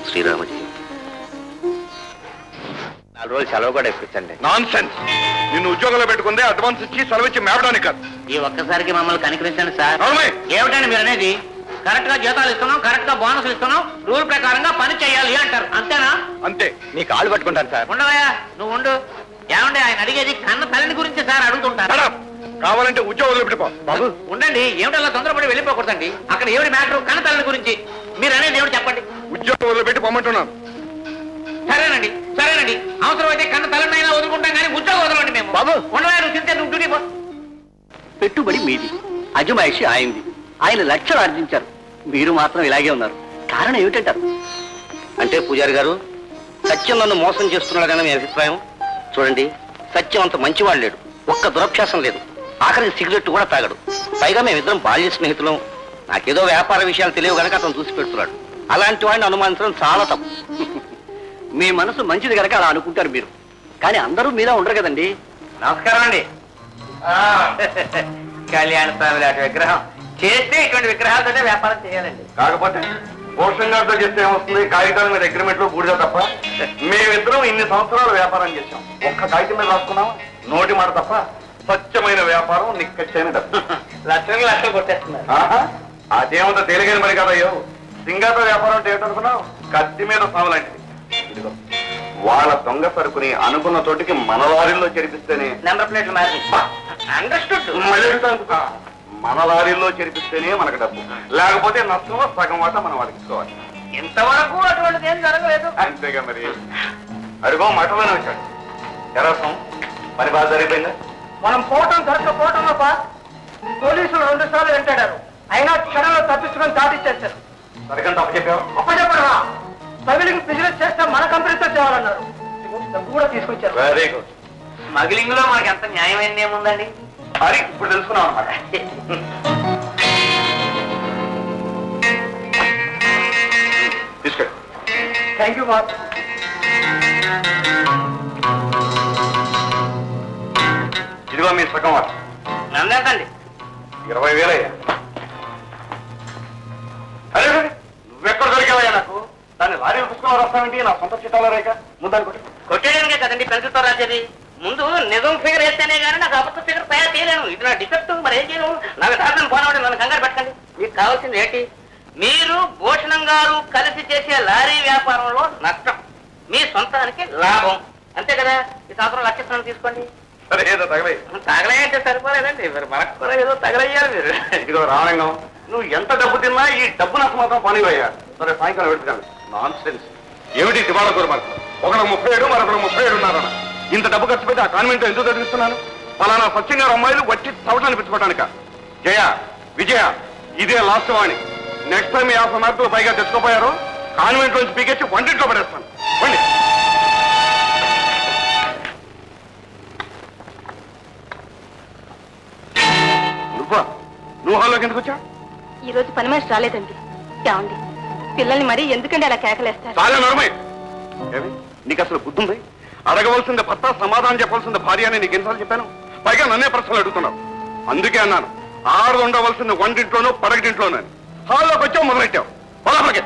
శ్రీరామజీ నాలుగు రోజులు సెలవు కూడా ఇప్పించండి నాన్ సెన్స్ నిన్ను ఉద్యోగంలో పెట్టుకుందే అడ్వాన్స్ ఇచ్చి సెలవు ఇచ్చి మేపడానికి కాదు ఈ ఒక్కసారికి మమ్మల్ని కనికరించండి సార్ నడవయ్. ఏమిటండి మీరు అనేది కరెక్ట్ గా జీతాలు ఇస్తున్నాం కరెక్ట్ గా బోనస్ ఇస్తున్నాం రూల్ ప్రకారంగా పని చేయాలి అంటారు అంతేనా అంతే నీ కాళ్ళు పట్టుకుంటాను సార్ ఉండవయ్యా నువ్వు ఉండు ఏమండి ఆయన అడిగేది కన్న తల్లిని గురించి సార్ అడుగుతుంటారు మేడం, కావాలంటే ఉద్యోగంలో పెట్టుకో బాబు ఉండండి ఏమిటల్లా తొందరపడి వెళ్ళిపోకూడదండి అక్కడ ఏమిటి మ్యాటర్ కన్న తల్లిని గురించి మీరు అనేది ఏమిటి చెప్పండి ఉద్యోగంలో పెట్టి పొమ్మంటున్నాను సరేనండి సరేనండి అవసరమైతే కన్న తల్లిని అయినా వదులుకుంటాం కానీ ఉద్యోగం వదలండి మేము బాబు ఉండవా నువ్వు తింటే నువ్వు డ్యూటీ పో పెట్టుబడి మీది అజమాయిషి ఆయింది ఆయన లక్షలు ఆర్జించారు మీరు మాత్రం ఇలాగే ఉన్నారు కారణం ఏమిటంటారు అంటే పూజారి గారు సత్యం నన్ను మోసం చేస్తున్నాడని మీ అభిప్రాయం చూడండి సత్యం అంత మంచివాడు లేడు ఒక్క దురభ్యాసం లేదు ఆఖరికి సిగరెట్ కూడా తాగడు పైగా మేమిద్దరం బాల్య స్నేహితులం నాకేదో వ్యాపార విషయాలు తెలియవు గనక అతను చూసి పెడుతున్నాడు అలాంటి వాడిని అనుమానించడం చాలా తప్పు మీ మనసు మంచిది కనుక అలా అనుకుంటారు మీరు కానీ అందరూ మీలా ఉండరు కదండి నమస్కారం అండి కళ్యాణ స్వామి లాంటి విగ్రహం చేస్తే ఇటువంటి విగ్రహాలతోనే వ్యాపారం చేయాలండి కాకపోతే భూషణ్ గారితో చేస్తే ఏమొస్తుంది కాగితాల మీద అగ్రిమెంట్ లో బూడిద తప్ప మేమిద్దరం ఇన్ని సంవత్సరాలు వ్యాపారం చేశాం ఒక్క కాగితం మీద రాసుకున్నాం నోటి మాట తప్ప స్వచ్ఛమైన వ్యాపారం నిక్కచ్చైన డబ్బు లక్షలు లక్షలు కొట్టేస్తున్నారు ఆహా, అదేమంత తేలిగైన మరి కదయ్యో సింగాతో వ్యాపారం అంటే ఏమిటనుకున్నావు కత్తి మీద సాగు లాంటిది ఇదిగో వాళ్ళ దొంగ సరుకుని అనుకున్న చోటికి మన లారీల్లో చేర్పిస్తేనే నెంబర్ ప్లేట్లు మార్చి అండర్స్టూడ్ మళ్ళీ అడుగుతాను. మన లారీల్లో చేర్పిస్తేనే మనకు డబ్బు లేకపోతే నష్టంలో సగం వాటా మనం వాడికి ఇచ్చుకోవాలి ఇంతవరకు అటువంటిది ఏం జరగలేదు అంతేగా మరి అడుగో మఠలోనే వచ్చాడు ఎరసం పని బాగా జరిగిపోయిందా మనం పోవటం దొరకపోవటం తప్ప పోలీసులు రెండు సార్లు వెంటాడారు అయినా క్షణంలో తప్పించుకొని దాటిచ్చేస్తారు సరికంత అప్పు చెప్పావు అప్పచెప్పరా స్మగ్లింగ్ బిజినెస్ చేస్తే మన కంపెనీతో చేయాలన్నారు ఇదిగో డబ్బు కూడా తీసుకొచ్చారు వెరీ గుడ్ స్మగ్లింగ్ లో మనకి ఎంత న్యాయమైంది ఏముందండి అది ఇప్పుడు తెలుసుకున్నాం అనమాట తీసుకెళ్ళి థ్యాంక్ యూ బాస్ ఇదిగో మీ సగం వాట నన్నేంటండి ఇరవై వేలయ్యా అరే అరే, నువ్వెక్కడ దొరికావయ్యా నాకు దాన్ని లారీలు పుస్తకంలో రాస్తావేంటి నా సొంత చిట్టాల రేఖ ముందాన్ని కొట్టి కొట్టేయడానికే కదండి పెన్సిల్తో రాసేది ముందు నిజం ఫిగర్ వేస్తేనే కానీ నాకు అబద్ధ ఫిగర్ తయారు చేయలేను ఇది నా డిఫెక్ట్ మరి ఏం చేయను నాకు దాదాపు పోనవాడు నన్ను కంగారు పెట్టండి మీకు కావాల్సింది ఏంటి మీరు భూషణం గారు కలిసి చేసే లారీ వ్యాపారంలో నష్టం మీ సొంతానికి లాభం అంతే కదా ఈ సంవత్సరం లక్షణం తీసుకోండి సరే ఏదో తగలయ్య తగలయ్యంటే సరిపోలేదండి మరి మనకు కూడా ఏదో తగలయ్యారు మీరు ఇదిగో రామలింగం నువ్వు ఎంత డబ్బు తిన్నా ఈ డబ్బు నష్టం మాత్రం పనివయ్యా సరే సాయంకాలం పెట్టుకాను నాన్ సెన్స్ ఏమిటి దివాళ కోరమార్కు ఒకరికి ముప్పై ఏడు మరొకరు ముప్పై ఏడు ఉన్నారన్న ఇంత డబ్బు ఖర్చు పెట్టి ఆ కాన్వెంట్ ఎందుకు చదివిస్తున్నాను ఫలానా సత్యం గారు అమ్మాయిలు వచ్చి చవటాన్ని పెంచుకోవడానిక జయ విజయ ఇదే లాస్ట్ వాణి నెక్స్ట్ టైం యాభై మార్కులు పైగా తెచ్చుకోపోయారు కాన్వెంట్ నుంచి పీకెచ్చి వంటింట్లో పడేస్తాను వండి నువ్వా నువ్వు హాల్లోకి ఎందుకు వచ్చా ఈ రోజు పని మనిషి రాలేదండి ఏమండి పిల్లల్ని మరీ ఎందుకండి అలా కేకలేస్తారు చాలా నరమై ఏమి? నీకు అసలు బుద్ధి ఉంది అడగవలసింది భర్త సమాధానం చెప్పవలసింది భార్య అని నీకు ఎన్నిసార్లు చెప్పాను పైగా నన్నే ప్రశ్నలు అడుగుతున్నావు అందుకే అన్నాను ఆరు ఉండవలసింది వంటింట్లోనూ పడగటింట్లోనూ అని హాల్లోకి వచ్చావు మొదలెట్టావు పొలపలికి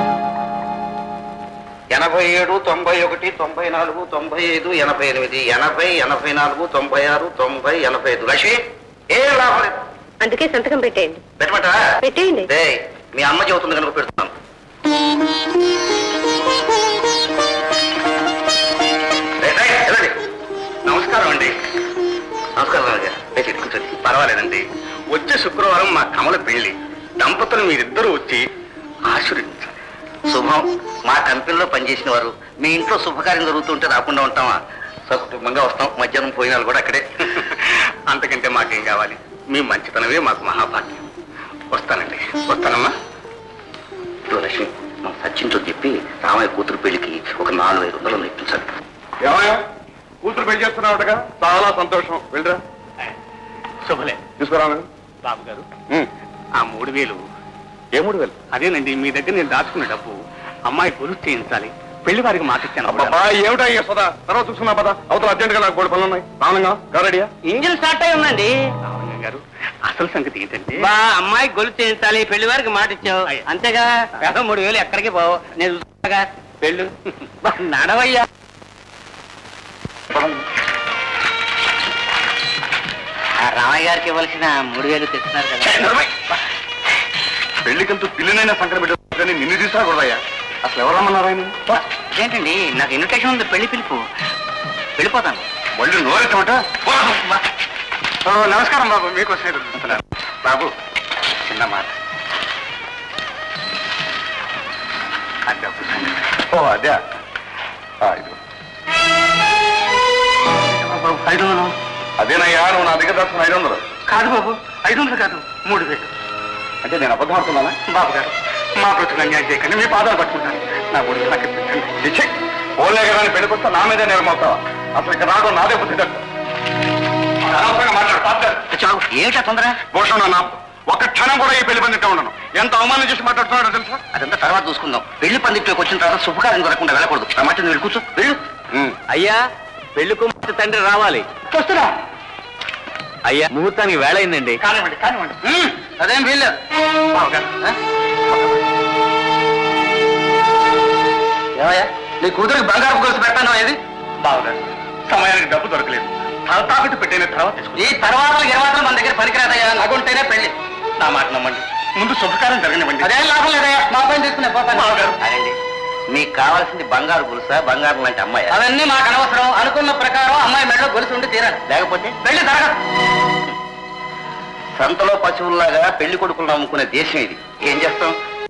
ఎనభై ఏడు తొంభై ఒకటి తొంభై నాలుగు తొంభై ఐదు ఎనభై ఎనిమిది ఎనభై ఎనభై నాలుగు తొంభై ఆరు తొంభై ఎనభై ఐదు లక్ష్మి ఏ లాభం లేదు అందుకే సంతకం పెట్టేయండి పెట్టమంటా పెట్టేయండి డేయ్, మీ అమ్మ చెబుతుంది కనుక పెడుతున్నాను డేయ్, డేయ్, వెళ్ళండి. నమస్కారం అండి నమస్కారం రాజా రేపు ఇటు కూర్చోండి పర్వాలేదండి వచ్చే శుక్రవారం మా కమల పెళ్లి దంపతులు మీరిద్దరూ వచ్చి ఆశీర్వదించాలి శుభం మా కంపెనీలో పనిచేసిన వారు మీ ఇంట్లో శుభకార్యం జరుగుతుంటే రాకుండా ఉంటామా సకుటుంబంగా వస్తాం మధ్యాహ్నం పోయినాలు కూడా అక్కడే అంతకంటే మాకేం కావాలి మీ మంచితనమే మాకు మహాభాగ్యం వస్తానండి వస్తానమ్మా ఇదిగో లక్ష్మి మా సచిన్తో చెప్పి రామయ్య కూతురు పెళ్లికి ఒక నాలుగు ఐదు వందలు ఇప్పించాలి ఏమయ్యా కూతురు పెళ్లి చేస్తున్నావుటగా చాలా సంతోషం వెళ్ళరా శుభలే తీసుకురా బాబు గారు ఆ మూడు వేలు ఏ మూడు వేలు అదేనండి మీ దగ్గర నేను దాచుకున్న డబ్బు అమ్మాయి గొలుసు చేయించాలి పెళ్లి వారికి మాకిచ్చాను అబ్బా ఏమిటా ఈ సదా తర్వాత చూసుకున్నా పదా అవతల అర్జెంట్ గా నాకు గోడ పనులు ఉన్నాయి రావణంగా గారడియా ఇంజిన్ స్టార్ట్ అయి ఉందండి రామయ్య గారు అసలు సంగతి ఏంటంటే బా అమ్మాయి గొలుసు చేయించాలి పెళ్లి వారికి మాట ఇచ్చావు అయ్య. అంతేగా యాభై మూడు వేలు ఎక్కడికి పోవు నేను చూస్తాగా వెళ్ళు బా, నడవయ్యా ఆ రామయ్య గారికి ఇవ్వాల్సిన మూడు వేలు తెస్తున్నారు కదా పెళ్లికంటూ పిల్లినైనా సంకట పెట్టని నిన్ను తీసుకురాకూడదయ్యా అసలు ఎవరు రమ్మన్నారు ఆయన బా, ఏంటండి నాకు ఇన్విటేషన్ ఉంది పెళ్లి పిలుపు వెళ్ళిపోతాను వాళ్ళు నోరెట్టమట నమస్కారం బాబు మీకోసం ఎదురు చూస్తున్నాను బాబు చిన్న మాట ఆ డబ్బు సంగతి. ఓ అదే ఆ, ఇదిగో. బాబు ఐదు వందలు అదేనయ్యా నువ్వు నా దగ్గర దాచుకున్న ఐదు వందలు కాదు బాబు ఐదు వందలు కాదు మూడు వేలు అంటే నేను అబద్ధం ఆడుతున్నానా బాబు గారు మా బ్రతుకులు అన్యాయం చేయకండి మీ పాదాలు పట్టుకుంటాను నా మూడు వేలు నాకు ఇప్పించండి ఇచ్చి ఓలే కదా అని పెళ్ళికొస్తా నా మీదే నేరమవుతావా అసలు ఇక్కడ రావడం నాదే బుద్ధి తక్కువ అనవసరంగా మాట్లాడు పాపగారు చావు ఏమిటా తొందర భూషణ్ నా ఒక్క క్షణం కూడా ఈ పెళ్లి పందిట్టే ఉండను ఎంత అవమానం చేసి మాట్లాడుతున్నాడో తెలుసా అదంతా తర్వాత చూసుకుందాం పెళ్లి పందిట్లోకి వచ్చిన తర్వాత శుభకార్యం జరగకుండా వెళ్ళకూడదు ఆ మాట నువ్వు కూర్చో వెళ్ళు ఉమ్. అయ్యా పెళ్లి కుమార్తె తండ్రి రావాలి వస్తున్నా అయ్యా ముహూర్తానికి వేళ అయిందండి కానివ్వండి కానివ్వండి అదేం వీల్లేదు బావగారు ఏమయ్యా నీ కూతురికి బంగారు గొలుసు పెట్టాను ఏది బావగారు సమయానికి డబ్బు దొరకలేదు తల తాకట్టు పెట్టిన తర్వాత తీసుకుంటాను. ఈ తర్వాత ఇరవై మన దగ్గర పనికిరాదయ్యా నగుంటేనే పెళ్లి నా మాట నమ్మండి ముందు శుభకార్యం జరగనివ్వండి అదేం లాభం లేదయ్యా మా పని తీసుకునే పోతాను బావగారు. అదండి మీకు కావాల్సింది బంగారు గొలుసా బంగారం లాంటి అమ్మాయి అవన్నీ మాకు అనవసరం అనుకున్న ప్రకారం అమ్మాయి మెడలో గొలుసు ఉండి తీరాలి లేకపోతే పెళ్లి జరగదు సంతలో పశువుల్లాగా పెళ్లి కొడుకులు నమ్ముకునే దేశం ఇది ఏం చేస్తాం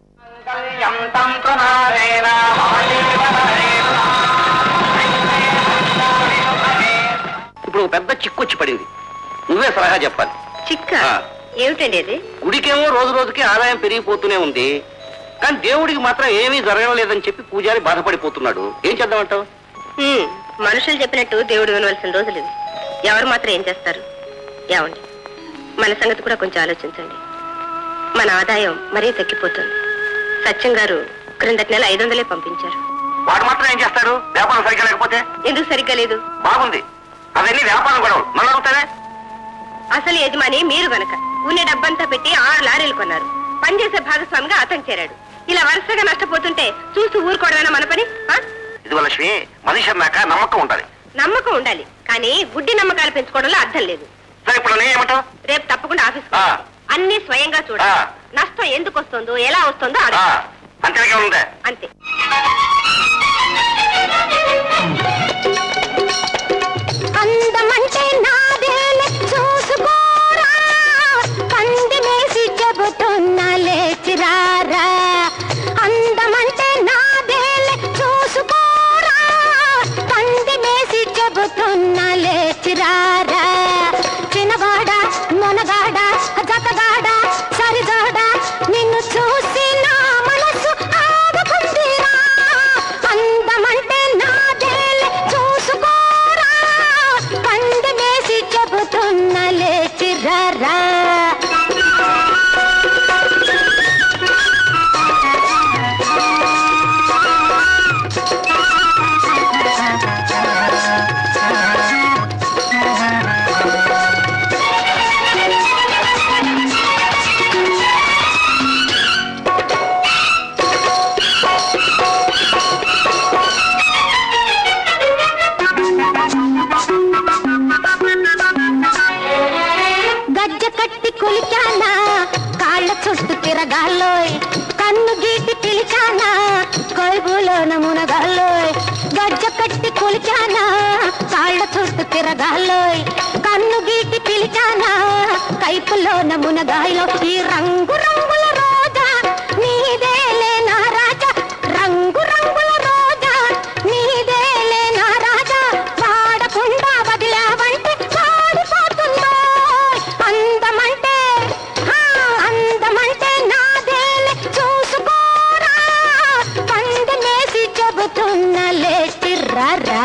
ఇప్పుడు ఒక పెద్ద చిక్కు వచ్చి పడింది నువ్వే సలహా చెప్పాలి చిక్క ఆ. ఏమిటండి అది గుడికేమో రోజు రోజుకి ఆదాయం పెరిగిపోతూనే ఉంది కానీ దేవుడికి మాత్రం ఏమీ జరగడం లేదని చెప్పి పూజారి బాధపడిపోతున్నాడు ఏం చేద్దామంటావు హ్మ్, మనుషులు చెప్పినట్టు దేవుడు వినవలసిన రోజులు ఇవి ఎవరు మాత్రం ఏం చేస్తారు ఏమండి మన సంగతి కూడా కొంచెం ఆలోచించండి మన ఆదాయం మరీ తగ్గిపోతుంది సత్యం గారు క్రిందటి నెల ఐదు వందలే పంపించారు వాడు మాత్రం ఏం చేస్తాడు వ్యాపారం సరిగ్గా లేకపోతే ఎందుకు సరిగ్గా లేదు బాగుంది అవన్నీ వ్యాపారం గొడవలు మళ్ళీ అవుతానే అసలు యజమాని మీరు గనక ఉన్న డబ్బంతా పెట్టి ఆరు లారీలు కొన్నారు పనిచేసే భాగస్వామిగా అతను చేరాడు ఇలా వరుసగా నష్టపోతుంటే చూస్తూ ఊరుకోవడమేనా మన పని ఆ? ఇదిగో లక్ష్మి మనిషి అన్నాక నమ్మకం ఉండాలి నమ్మకం ఉండాలి కానీ గుడ్డి నమ్మకాలు పెంచుకోవడంలో అర్థం లేదు సరే ఇప్పుడు నేను ఏమంటావు రేపు తప్పకుండా ఆఫీస్ ఆ. అన్ని స్వయంగా చూడాలి ఆ. నష్టం ఎందుకు వస్తుందో ఎలా వస్తుందో ఆ, అడగాలి. అంతేగా ఉందా అంతే అందమంటే నాదేలే చూసుకోరా కందినేసి చెబుతున్నా లేచిరారా అందమంటే నాదేలే చూసుకోరా కందినేసి చెబుతున్నా లేచిరారా చిన్నగాడ మొనగాడ జతగాడ సరిగాడ నిన్ను చూసి నా మనసు ఆగుకుందిరా అందమంటే నాదేలే చూసుకోరా పందమేసి చెబుతున్న లేచిరారా గజ్జ కట్టి కులిచానా కాళ్ళ చుట్టూ తిరగాలోయ్ కన్ను గీటి పిలిచానా కొయ్బులోన మునగాలోయ్ గజ్జ కట్టి కులిచానా కాళ్ళ చుట్టూ తిరగాలోయ్ కన్ను గీటి పిలిచానా కైపులోన మునగాయలో ఈ రంగు రంగుల రోజా నీదేలే నా రాజా రంగు రంగుల రోజా నీదేలే నా రాజా వాడకుండా వదిలావంటే వాడిపోతుందో అందమంటే హా, అందమంటే నాదేలే చూసుకోరా పందనేసి చెబుతున్న లేచిర్రా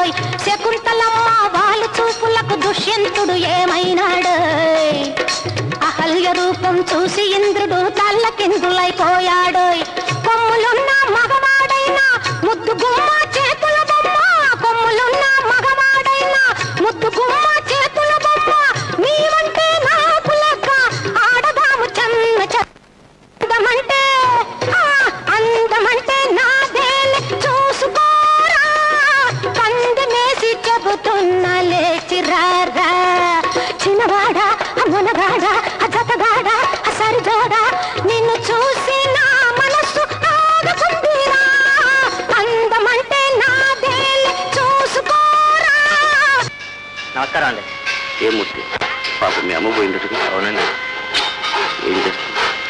ఏమైనాడోయ్ శకుంతలమ్మ వాళ్ళు చూపులకు దుష్యంతుడు ఏమైనాడోయ్ అహల్య రూపం చూసి ఇంద్రుడు తల్లకిందులైపోయాడోయ్ కొమ్ములున్న మగవాడైనా ముద్దు గుమ్మ చేతుల బొమ్మ కొమ్ములున్న మగవాడైనా ముద్దు గుమ్మ చేతుల బొమ్మ నీవంటే నాకు లెక్క ఆడదాము చన్న చ అందమంటే ఆ, అందమంటే నాదేలే చూసుకోరా పందమేసి చెబుతున్నా లేచిరారా చిన్నవాడా మునగాడా జతగాడా సరిజోడా నిన్ను చూసి నా మనసు ఆగకుందిరా అందమంటే నాదేలే చూసుకోరా నమస్కారం అండి ఏ మూర్తి పాపం మీ అమ్మ పోయిందట అవునండి ఏం చేస్తుంది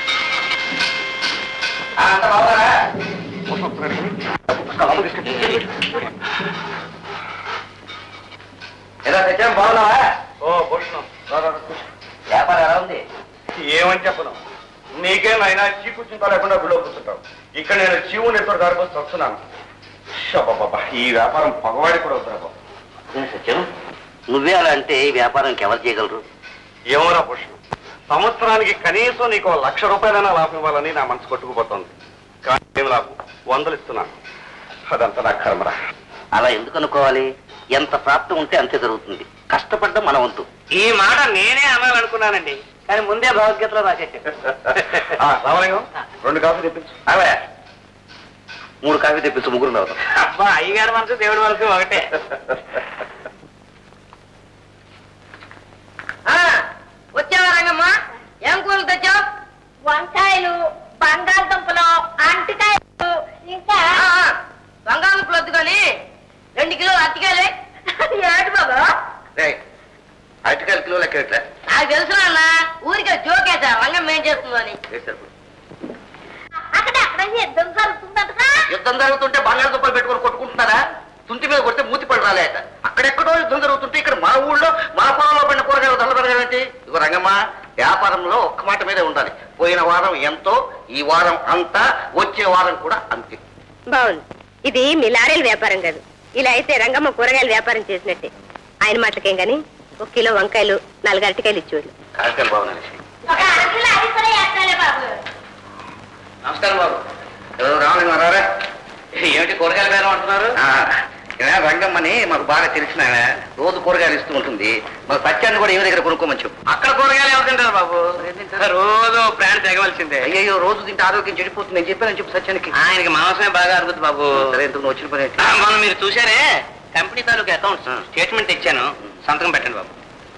ఎలా తెచ్చాం బాగున్నావా ఓ భూషణం రా, రా, రా, కూర్చో. వ్యాపారం ఎలా ఉంది ఏమని చెప్పను నీకే నాయన చీకు చింత లేకుండా గుడిలో కూర్చుంటావు ఇక్కడ నేను చీవుని ఎత్తుడు గారిపోసి వస్తున్నాను షబ్బబ్బబ్బా, ఈ వ్యాపారం పగవాడి కూడా అవుతున్నా బాబు ఏం సత్యం నువ్వే అలా అంటే ఈ వ్యాపారానికి ఎవరు చేయగలరు ఏమోరా భూషణం సంవత్సరానికి కనీసం నీకు ఓ లక్ష రూపాయలైనా లాభం ఇవ్వాలని నా మనసు కొట్టుకుపోతుంది కానీ ఏం లాభం వందలు ఇస్తున్నాను అదంతా నా కర్మరా అలా ఎందుకు అనుకోవాలి ఎంత ప్రాప్తం ఉంటే అంతే జరుగుతుంది కష్టపడ్డం మన వంతు ఈ మాట నేనే అనాలనుకున్నానండి కానీ ముందే భగవద్గీతలో రాసేసాను ఆ, రామలింగం రెండు కాఫీ తెప్పించు అవే మూడు కాఫీ తెప్పించు ముగ్గురు తాగుతాం అబ్బా అయ్యగారి మనసు దేవుడి మనసు ఒకటే వచ్చావా రంగమ్మా ఏం కూరలు తెచ్చావు వంకాయలు బంగాళదుంపలు అంటికాయలు ఇంకా బంగాళదుంపలు వద్దు కానీ రెండు కిలోలు అత్తికాయలే ఏడు బాబా అరటికాయలు కిలో లెక్క ఎట్లా నాకు తెలుసు అన్న ఊరికే జోకేసా రంగం ఏం చేస్తుందో అని వేశారు అక్కడ అక్కడ యుద్ధం జరుగుతుందట యుద్ధం జరుగుతుంటే బంగాళదుంపలు పెట్టుకొని కొట్టుకుంటున్నారా తుంటి మీద కొడితే మూతి పడి రాలేక అక్కడెక్కడో యుద్ధం జరుగుతుంటే ఇక్కడ మన ఊళ్ళో మన పొలంలో పడిన కూరగాయలు ధరలు పెరగాలంటే ఇగో రంగమ్మ వ్యాపారంలో ఒక్క మాట మీదే ఉండాలి పోయిన వారం ఎంతో ఈ వారం అంతా వచ్చే వారం కూడా అంతే బాగుంది ఇది మీ లారీల వ్యాపారం కాదు ఇలా అయితే రంగమ్మ కూరగాయల వ్యాపారం చేసినట్టే ఆయన మాటకేం గాని ఒక కిలో వంకాయలు నాలుగు అరటికాయలు ఇచ్చేవాళ్ళు కార్యక్రమం బాగున్నాయి ఒక అరకిలో అది కూడా వేస్తాలే బాబు నమస్కారం బాబు ఎవరు రామలింగం రారా ఏమిటి కూరగాయల బేరం అంటున్నారు ఆ, ఈయన రంగమ్మని మాకు బాగా తెలిసిన ఆయన రోజు కూరగాయలు ఇస్తూ ఉంటుంది మాకు సత్యాన్ని కూడా ఏమి దగ్గర కొనుక్కోమని చెప్పు అక్కడ కూరగాయలు ఎవరు తింటారు బాబు రోజు ప్రాణం తెగవలసిందే అయ్యో రోజు తింటే ఆరోగ్యం చెడిపోతుంది నేను చెప్పానని చెప్పు సత్యానికి ఆయనకి మాంసమే బాగా అరుగుద్ది బాబు సరే ఇంతకు నువ్వు వచ్చిన పని అయితే. ఆ, మొన్న మీరు చూసారే కంపెనీ తాలూకు అకౌంట్స్ స్టేట్మెంట్ ఇచ్చాను సంతకం పెట్టండి బాబు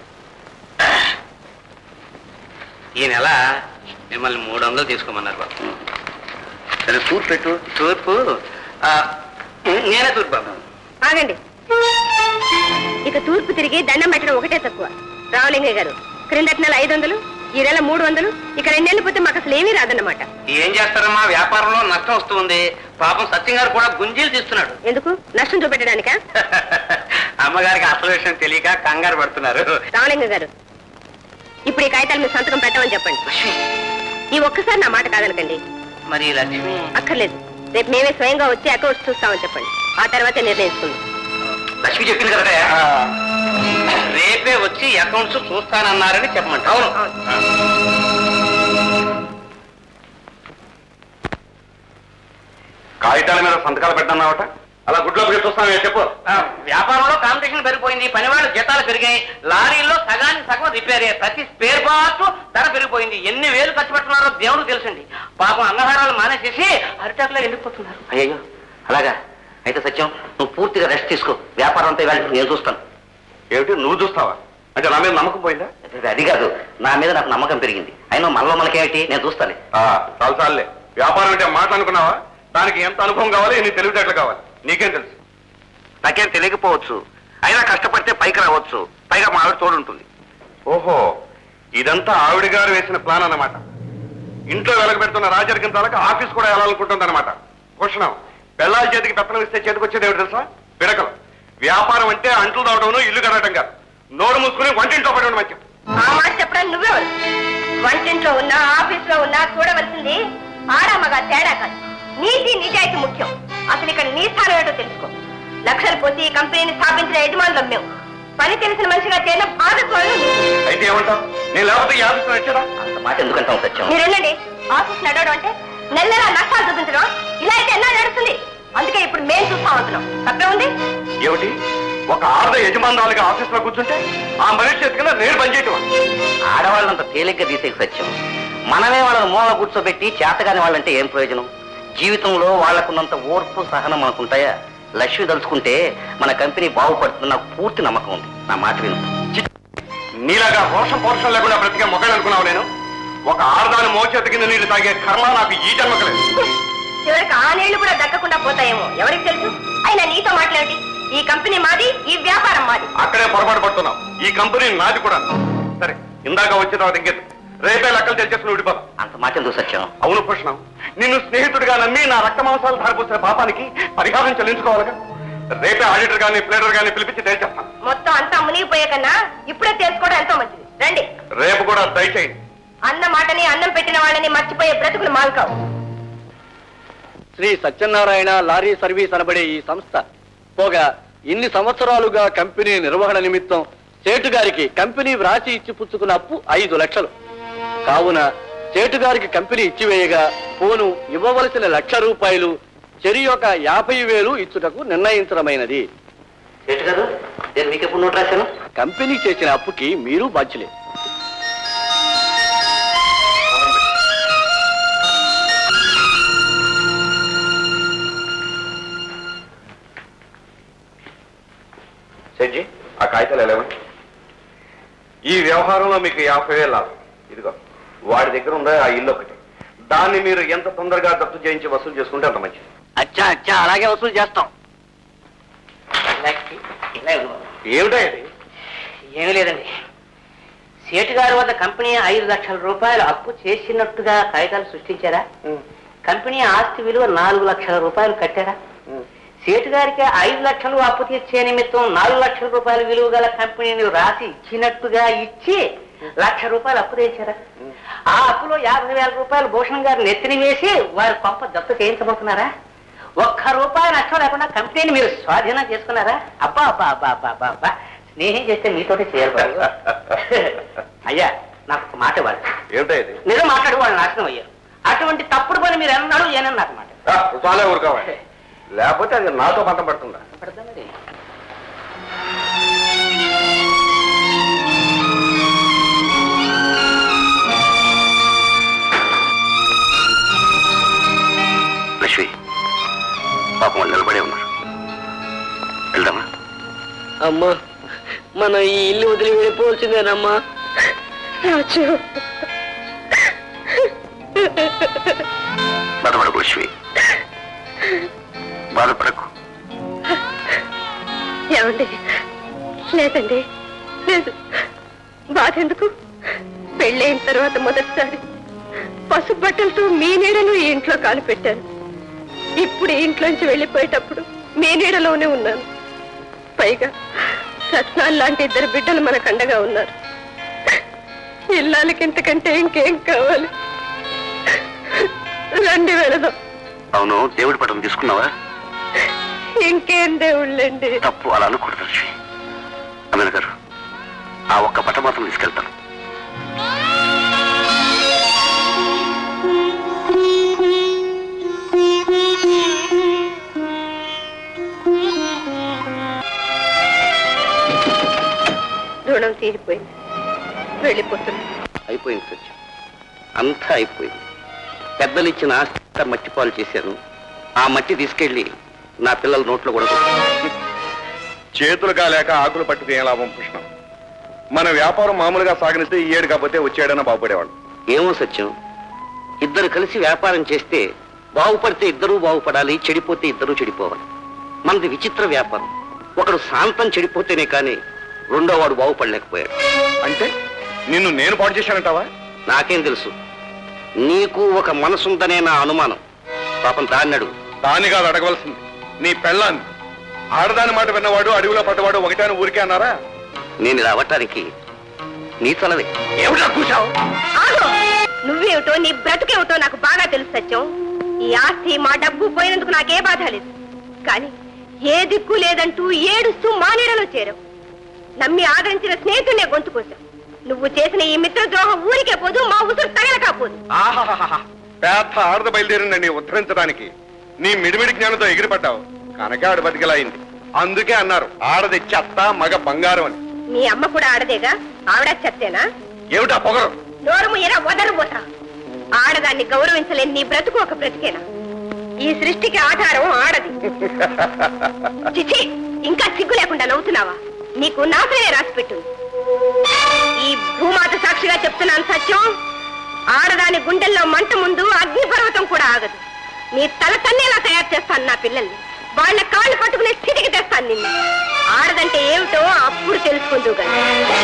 ఈ నెల మిమ్మల్ని మూడు వందలు తీసుకోమన్నారు బాబు సరే సూట్ పెట్టు తూర్పు ఆ, నేనే తూర్పు బాబు ఆగండి ఇక తూర్పు తిరిగి దండం పెట్టడం ఒకటే తక్కువ రావలింగయ్య గారు క్రిందటి నెల ఐదు వందలు ఈ నెల మూడు వందలు ఇక రెండేళ్ళు పోతే మాకు అసలు ఏమీ రాదన్నమాట ఏం చేస్తారమ్మా వ్యాపారంలో నష్టం వస్తుంది పాపం సత్యం గారు కూడా గుంజీలు తీస్తున్నాడు ఎందుకు నష్టం చూపెట్టడానికా అమ్మగారికి అసలు విషయం తెలియక కంగారు పడుతున్నారు రామలింగ గారు ఇప్పుడు ఈ కాగితాలు మీరు సంతకం పెట్టమని చెప్పండి ఈ ఒక్కసారి నా మాట కాదనకండి మరి లక్ష్మి అక్కర్లేదు రేపు మేమే స్వయంగా వచ్చి అకౌంట్స్ చూస్తామని చెప్పండి ఆ తర్వాతే నిర్ణయించుకుందాం లక్ష్మి చెప్పింది కదా రేపే వచ్చి అకౌంట్స్ చూస్తానన్నారని చెప్పమంట అవును కాగితాల మీద సంతకాలు పెట్టన్నావట అలా గుడ్లో పెట్టి చూస్తాను చెప్పు ఆ, వ్యాపారంలో కాంపిటీషన్ పెరిగిపోయింది పనివాళ్ళ జీతాలు పెరిగాయి లారీల్లో సగానికి సగం రిపేర్ అయ్యాయి ప్రతి స్పేర్ పార్ట్ ధర పెరిగిపోయింది ఎన్ని వేలు ఖర్చు పెడుతున్నారో దేవుడు తెలుసండి పాపం అన్నహారాలు మానేసేసి అరిటాకులో ఎండిపోతున్నారు అయ్యో అలాగా అయితే సత్యం నువ్వు పూర్తిగా రెస్ట్ తీసుకో వ్యాపారం అంతా ఇవాళ నేను చూస్తాను ఏమిటి నువ్వు చూస్తావా అంటే నా మీద నమ్మకం పోయిందా అది- అది కాదు నా మీద నాకు నమ్మకం పెరిగింది అయినా మనలో మనకేమిటి నేను చూస్తాను ఆ, చాలు చాలులే వ్యాపారం అంటే మాట అనుకున్నావా దానికి ఎంత అనుభవం కావాలి ఎన్ని తెలివితేటలు కావాలి నీకేం తెలుసు నాకేం తెలియకపోవచ్చు అయినా కష్టపడితే పైకి రావచ్చు పైగా మా ఆవిడ తోడు ఉంటుంది ఓహో ఇదంతా ఆవిడ గారు వేసిన ప్లాన్ అన్నమాట ఇంట్లో వెలగబెడుతున్న రాజరికం తాలూకా ఆఫీస్ కూడా వెళ్ళాలనుకుంటుంది అనమాట క్వశ్చనం పెళ్ళాల చేతికి పెత్తనం ఇస్తే చేతికి వచ్చేది ఏమిటి తెలుసా పిడకలు వ్యాపారం అంటే అంట్లు తోవడం ఇల్లు కడటం కాదు నోరు మూసుకుని వంటింట్లో పడి మంచి ఆ మాట చెప్పడానికి నువ్వెవరు వంటింట్లో ఉన్నా ఆఫీస్ లో ఉన్నా చూడవలసింది ఆడమ్మగా తేడా కాదు నీతి నిజాయితీ ముఖ్యం అసలు ఇక్కడ నీ స్థానం ఏంటో తెలుసుకో లక్షలు పోతే చేసి ఈ కంపెనీని స్థాపించిన యజమానులం మేము పని తెలిసిన మనిషిగా చేరిన భాగస్వామ్యం నువ్వు. అయితే ఏమంటావు నేను లేకపోతే ఈ ఆఫీస్ నచ్చదా అంత మాట ఎందుకంటాం సత్యం మీరు వెళ్ళండి ఆఫీస్ నడవడం అంటే నెల నెల నష్టాలు చూపించడం ఇలా అయితే ఎన్నా నడుస్తుంది అందుకే ఇప్పుడు మేము చూస్తాం అంటున్నాం తప్పే ఉంది ఏమిటి ఒక ఆర్ద యజమానురాలుగా ఆఫీస్ లో కూర్చుంటే ఆ మనిషి ఎత్తుకున్న నేను పనిచేయటం ఆడవాళ్ళంత తేలిగ్గా తీసే సత్యం మనమే వాళ్ళని మూల కూర్చోబెట్టి చేతగాని వాళ్ళంటే ఏం ప్రయోజనం జీవితంలో వాళ్ళకున్నంత ఓర్పు సహనం మనకుంటాయా లక్ష్మి తలుచుకుంటే మన కంపెనీ బాగుపడుతుందని నాకు పూర్తి నమ్మకం ఉంది నా మాట విను నీలాగా రోషం పౌరుషం లేకుండా బ్రతికే మొక్కలు అనుకున్నావు నేను ఒక ఆడదాని మోచేత కింద నీళ్లు తాగే కర్మ నాకు ఈ జన్మకలేదు చివరికి ఆ నీళ్లు కూడా దక్కకుండా పోతాయేమో ఎవరికి తెలుసు అయినా నీతో మాట్లాడి ఈ కంపెనీ మాది ఈ వ్యాపారం మాది అక్కడే పొరపాటు పడుతున్నావు ఈ కంపెనీ నాది కూడా సరే ఇందాక వచ్చే తర్వాత ఇంకెత్తు రేపే లెక్కలు తెలిసేసుకుని విడిపోతాం అంత మాట ఎందుకు సత్యం అవును కృష్ణ నిన్ను స్నేహితుడిగా నమ్మి నా రక్త మాంసాలు ధారపోసిన పాపానికి పరిహారం చెల్లించుకోవాలిగా రేపే ఆడిటర్ గాని ప్లేడర్ గాని పిలిపించి తేల్చేస్తాను మొత్తం అంతా మునిగిపోయే కన్నా ఇప్పుడే తెలుసుకోవడం ఎంతో మంచిది రండి రేపు కూడా దయచేయండి అన్న మాటని అన్నం పెట్టిన వాళ్ళని మర్చిపోయే బ్రతుకులు మాల్కావు శ్రీ సత్యనారాయణ లారీ సర్వీస్ అనబడే ఈ సంస్థ పోగా ఇన్ని సంవత్సరాలుగా కంపెనీ నిర్వహణ నిమిత్తం సేటు గారికి కంపెనీ వ్రాసి ఇచ్చి పుచ్చుకున్న అప్పు ఐదు లక్షలు కావున సేటు గారికి కంపెనీ ఇచ్చివేయగా పోను ఇవ్వవలసిన లక్ష రూపాయలు చెరి యొక్క యాభై వేలు ఇచ్చుటకు నిర్ణయించడమైనది సేటు గారు నేను మీకు ఎప్పుడు నోట్ రాశాను కంపెనీ చేసిన అప్పుకి మీరు బాధ్యులే సెడ్జి ఆ కాగితాలు ఎలా ఉన్నాయి? ఈ వ్యవహారంలో మీకు యాభై వేలు లాభం ఇదిగో వాడి దగ్గర ఉందా ఆ ఇల్లు ఒకటి దాన్ని మీరు ఎంత తొందరగా దత్తు చేయించి వసూలు చేసుకుంటే అంత మంచిది అచ్చా అచ్చా అలాగే వసూలు చేస్తాం ఏమిటా ఇది ఏమీ లేదండి సేటు గారి వద్ద కంపెనీ ఐదు లక్షల రూపాయలు అప్పు చేసినట్టుగా కాగితాలు సృష్టించారా కంపెనీ ఆస్తి విలువ నాలుగు లక్షల రూపాయలు కట్టారా సేటు గారికి ఐదు లక్షలు అప్పు తీర్చే నిమిత్తం నాలుగు లక్షల రూపాయల విలువ గల కంపెనీని రాసి ఇచ్చినట్టుగా ఇచ్చి లక్ష రూపాయలు అప్పు తెచ్చారా ఆ అప్పులో యాభై వేల రూపాయలు భూషణ్ గారు నెత్తిని వేసి వారి పంప దత్తు చేయించబోతున్నారా ఒక్క రూపాయి నష్టం లేకుండా కంపెనీని మీరు స్వాధీనం చేసుకున్నారా అబ్బా అబ్బా అబ్బా అబ్బా అబ్బా అబ్బా స్నేహం చేస్తే మీతోటే చేయాలి బాబు. అయ్యా నాకు ఒక మాట ఇవ్వాలి ఏమిటా ఇది నిజం మాట్లాడి వాళ్ళు నాశనం అయ్యారు అటువంటి తప్పుడు పని మీరు ఎన్నాడు ఏనని నాకు మాట ఆ, చాలే ఊరుకోవాలి లేకపోతే అది నాతో పంట పడుతుందా పడదా మరి? లక్ష్మి పాపం వాళ్ళు నిలబడే ఉన్నారు వెళ్దామా అమ్మా మన ఈ ఇల్లు వదిలి వెళ్ళిపోవలసిందేనమ్మా రాజు బాధపడకు లక్ష్మి బాధపడకు ఏమండి లేదండి లేదు బాధ ఎందుకు పెళ్ళైన తర్వాత మొదటిసారి పసుపు బట్టలతో మీ నీడను ఈ ఇంట్లో కాలు పెట్టాను ఇప్పుడు ఈ ఇంట్లోంచి వెళ్ళిపోయేటప్పుడు మీ నీడలోనే ఉన్నాను పైగా రత్నాలు లాంటి ఇద్దరు బిడ్డలు మనకు అండగా ఉన్నారు ఇల్లాలకి ఇంతకంటే ఇంకేం కావాలి రండి వెళదాం అవును దేవుడి పటం తీసుకున్నావా ఇంకేం దేవుళ్ళండి తప్పు అలా అనకూడదు లక్ష్మి అమీన గారు ఆ ఒక్క పటం మాత్రం తీసుకెళ్తాను రుణం తీరిపోయింది వెళ్ళిపోతున్నా అయిపోయింది సత్యం అంతా అయిపోయింది పెద్దలు ఇచ్చిన ఆస్తి అంతా మట్టి పాలు చేశాను ఆ మట్టి తీసుకెళ్లి నా పిల్లల నోట్లో కూడా కొట్టాను. చేతులు కాలేక ఆకులు పట్టుకు ఏం లాభం కృష్ణ మన వ్యాపారం మామూలుగా సాగనిస్తే ఈ ఏడు కాకపోతే వచ్చేడన్నా బాగుపడేవాడు ఏమో సత్యం ఇద్దరు కలిసి వ్యాపారం చేస్తే బాగుపడితే ఇద్దరూ బాగుపడాలి చెడిపోతే ఇద్దరూ చెడిపోవాలి మనది విచిత్ర వ్యాపారం ఒకడు శాంతం చెడిపోతేనే కానీ రెండో వాడు బాగుపడలేకపోయాడు అంటే నిన్ను నేను పాటు చేశానంటావా నాకేం తెలుసు నీకు ఒక మనసుందనే నా అనుమానం పాపం దాన్ని అడుగు దాన్ని కాదు అడగవలసింది నీ పెళ్ళాన్ని ఆడదాని మాట విన్నవాడు అడవిలో పడ్డవాడు ఒకటే అని ఊరికే అన్నారా నేను ఇలా అవ్వటానికి నీ చలవే ఏమిటా కూర్చావు ఆగు! నువ్వేమిటో నీ బ్రతుకేమిటో నాకు బాగా తెలుసు సత్యం ఈ ఆస్తి మా డబ్బు పోయినందుకు నాకే బాధ లేదు కానీ ఏ దిక్కు లేదంటూ ఏడుస్తూ మానేడలో చేరావు నమ్మి ఆదరించిన స్నేహితుడినే గొంతు కోసావు నువ్వు చేసిన ఈ మిత్రద్రోహం ఊరికే పోదు మా ఉసురు తగలకపోదు ఆహాహాహా పెద్ద ఆడద బయలుదేరిందండి ఉద్ధరించడానికి నీ మిడిమిడి జ్ఞానంతో ఎగిరిపడ్డావు కనుక ఆడు బతికలైంది అందుకే అన్నారు ఆడది చెత్త మగ బంగారం అని మీ అమ్మ కూడా ఆడదేగా ఆవిడ చెత్తేనా ఏమిటా పొగరు నోరుము ఎరా వదరుబోతా ఆడదాన్ని గౌరవించలేని నీ బ్రతుకు ఒక బ్రతికేనా ఈ సృష్టికి ఆధారం ఆడది చిచి ఇంకా సిగ్గు లేకుండా నవ్వుతున్నావా నీకు నాశనే రాసి పెట్టింది ఈ భూమాత సాక్షిగా చెప్తున్నాను సత్యం ఆడదాని గుండెల్లో మంట ముందు అగ్నిపర్వతం కూడా ఆగదు నీ తల తన్నేలా తయారు చేస్తాను నా పిల్లల్ని వాళ్ళ కాళ్ళు పట్టుకునే స్థితికి తెస్తాను నిన్ను ఆడదంటే ఏమిటో అప్పుడు తెలుసుకుందు కదా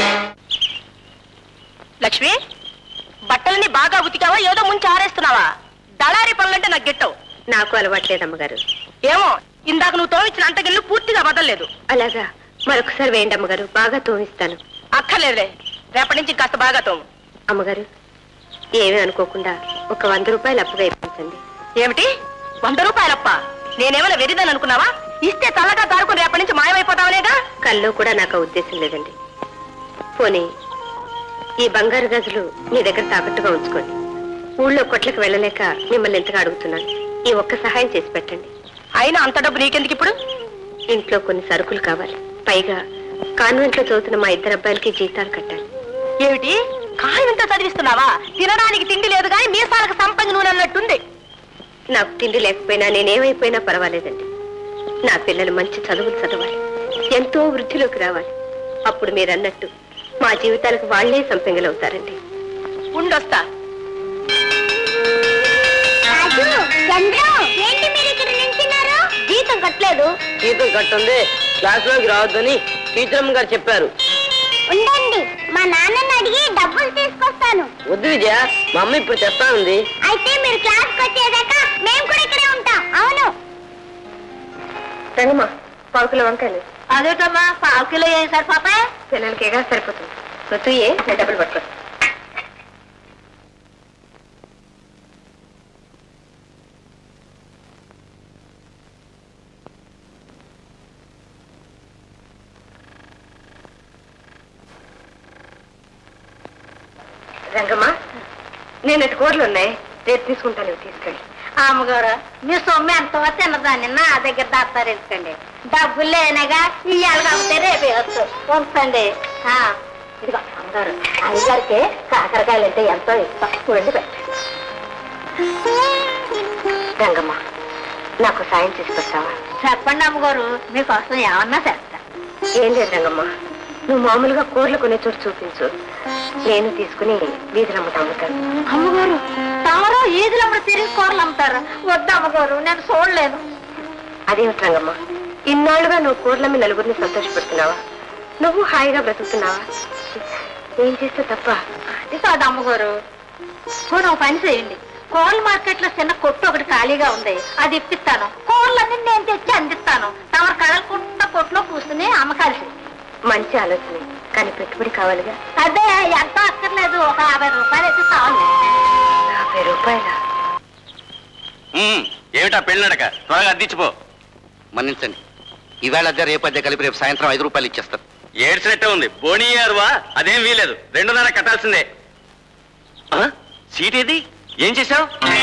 లక్ష్మి బట్టలని బాగా ఉతికావా ఏదో ముంచి ఆరేస్తున్నావా దళారి పనులంటే నాకు గిట్టవు నాకు అలవాట్లేదు అమ్మగారు ఏమో ఇందాక నువ్వు తోమించిన అంటగిల్లు పూర్తిగా వదలలేదు అలాగా మరొకసారి వేయండి అమ్మగారు బాగా తోమిస్తాను అక్కర్లేదులే రేపటి నుంచి కాస్త బాగా తోము అమ్మగారు ఏమీ అనుకోకుండా ఒక వంద రూపాయలు అప్పుగా ఇప్పించండి ఏమిటి వంద రూపాయలప్ప నేనేమైనా వెరిదని అనుకున్నావా ఇస్తే తల్లగా దారుకుని రేపటి నుంచి మాయమైపోతావనేగా కల్లో కూడా నాకు ఆ ఉద్దేశం లేదండి పోనీ ఈ బంగారు గజులు మీ దగ్గర తాకట్టుగా ఉంచుకోండి ఊళ్ళో కొట్లకు వెళ్ళలేక మిమ్మల్ని ఎంతగా అడుగుతున్నాను ఈ ఒక్క సహాయం చేసి పెట్టండి అయినా అంత డబ్బు నీకెందుకు ఇప్పుడు ఇంట్లో కొన్ని సరుకులు కావాలి పైగా కాన్వెంట్ లో చదువుతున్న మా ఇద్దరు అబ్బాయిలకి జీతాలు కట్టాలి ఏమిటి కాన్వెంట్ చదివిస్తున్నావా తినడానికి తిండి లేదు కానీ మీసాలకు సంపంగి నూనె అన్నట్టుంది నాకు తిండి లేకపోయినా నేనేమైపోయినా పర్వాలేదండి నా పిల్లలు మంచి చదువులు చదవాలి ఎంతో వృద్ధిలోకి రావాలి అప్పుడు మీరు అన్నట్టు మా జీవితాలకు వాళ్లే సంపెంగలవుతారండి ఉండొస్తా ఏంటి మీరు ఇక్కడ నించున్నారు జీతం కట్టలేదు జీతం కట్టుంది క్లాస్ లోకి రావద్దని టీచర్ గారు చెప్పారు ఉండండి మా నాన్నని అడిగి డబ్బులు తీసుకొస్తాను వద్దు విజయ మా అమ్మ ఇప్పుడు తెస్తానుంది అయితే మీరు క్లాస్కి వచ్చేదాకా మేము కూడా ఇక్కడే ఉంటాం అవును రంగమ్మా పావు కిలో వంకాయలు అదేటమ్మా పావు కిలో ఏం సరిపోతాయి పిల్లలకేగా సరిపోతుంది రుతుయే నేను డబ్బులు పట్టుకో రంగమ్మా నేను ఇటు కూరలు ఉన్నాయి రేపు తీసుకుంటాను ఇవి తీసుకెళ్ళి అమ్మగారు మీ సొమ్ము ఎంతో తిన్నదాన్ని నా దగ్గర దాస్తారు ఎందుకండి డబ్బులు లేనగా ఇయ్యాలి కాకపోతే రేపే వచ్చు ఉంచండి ఆ, ఇదిగో అమ్మగారు అయ్యగారికి కాకరకాయలు అంటే ఎంతో ఇష్టం చూడండి పెట్టండి రంగమ్మ నాకు సాయం చేసి పెడతావా చెప్పండి అమ్మగారు మీకోసం ఏమన్నా చేస్తా ఏం లేదు రంగమ్మ నువ్వు మామూలుగా కూరలు కొనే చోటు చూపించు నేను తీసుకుని వీధిలో అమ్ముతా అమ్ముతాను అమ్మగారు తమరు ఈదులప్పుడు తిరిగి కూరలు అమ్ముతారు వద్దు అమ్మగారు నేను చూడలేను అదేమిటి రంగమ్మ ఇన్నాళ్ళుగా నువ్వు కూరలమ్మి నలుగురిని సంతోషపెడుతున్నావా నువ్వు హాయిగా బ్రతుకుతున్నావా ఏం చేస్తే తప్ప అది కాదు అమ్మగారు పోనీ ఒక పని చేయండి కోళ్ళ మార్కెట్ లో చిన్న కొట్టు ఒకటి ఖాళీగా ఉంది అది ఇప్పిస్తాను కోళ్ళన్నీ నేను తెచ్చి అందిస్తాను తమరు కదలకుండా కొట్లో కూర్చుని అమ్మకాలి మంచి ఆలోచనే కానీ పెట్టుబడి కావాలిగా అదే ఎంత అక్కర్లేదు ఒక యాభై రూపాయలు అయితే చాలు యాభై రూపాయల ఉమ్, ఏమిటా పెళ్ళినడక త్వరగా అద్దిచ్చిపో మన్నించండి ఈవేళ అద్దె రేపు అద్దె కలిపి రేపు సాయంత్రం ఐదు రూపాయలు ఇచ్చేస్తారు ఏడ్చినట్టే ఉంది బోనియారువా అదేం వీలేదు రెండున్నర కట్టాల్సిందే ఆ? సీట్ ఏది ఏం చేశావు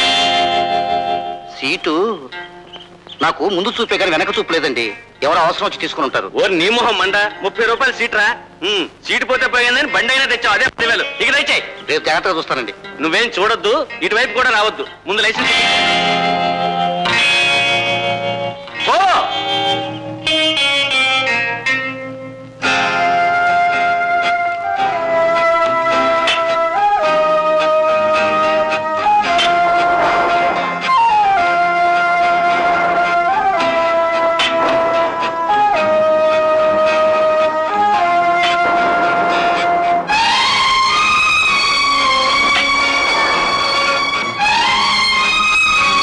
సీటు నాకు ముందు చూపే కానీ వెనక చూపు లేదండి ఎవరు అవసరం వచ్చి తీసుకుని ఉంటారు ఓ నీ మొహం మండ ముప్పై రూపాయలు సీట్ రా ఉమ్, సీటు పోతే పోయిందని బండి అయినా తెచ్చావు అదే పదివేలు ఇక దయచేయి రేపు జాగ్రత్తగా చూస్తానండి నువ్వేం చూడొద్దు ఇటువైపు కూడా రావద్దు ముందు లైసెన్స్ ఇయ్యి. పో ఆ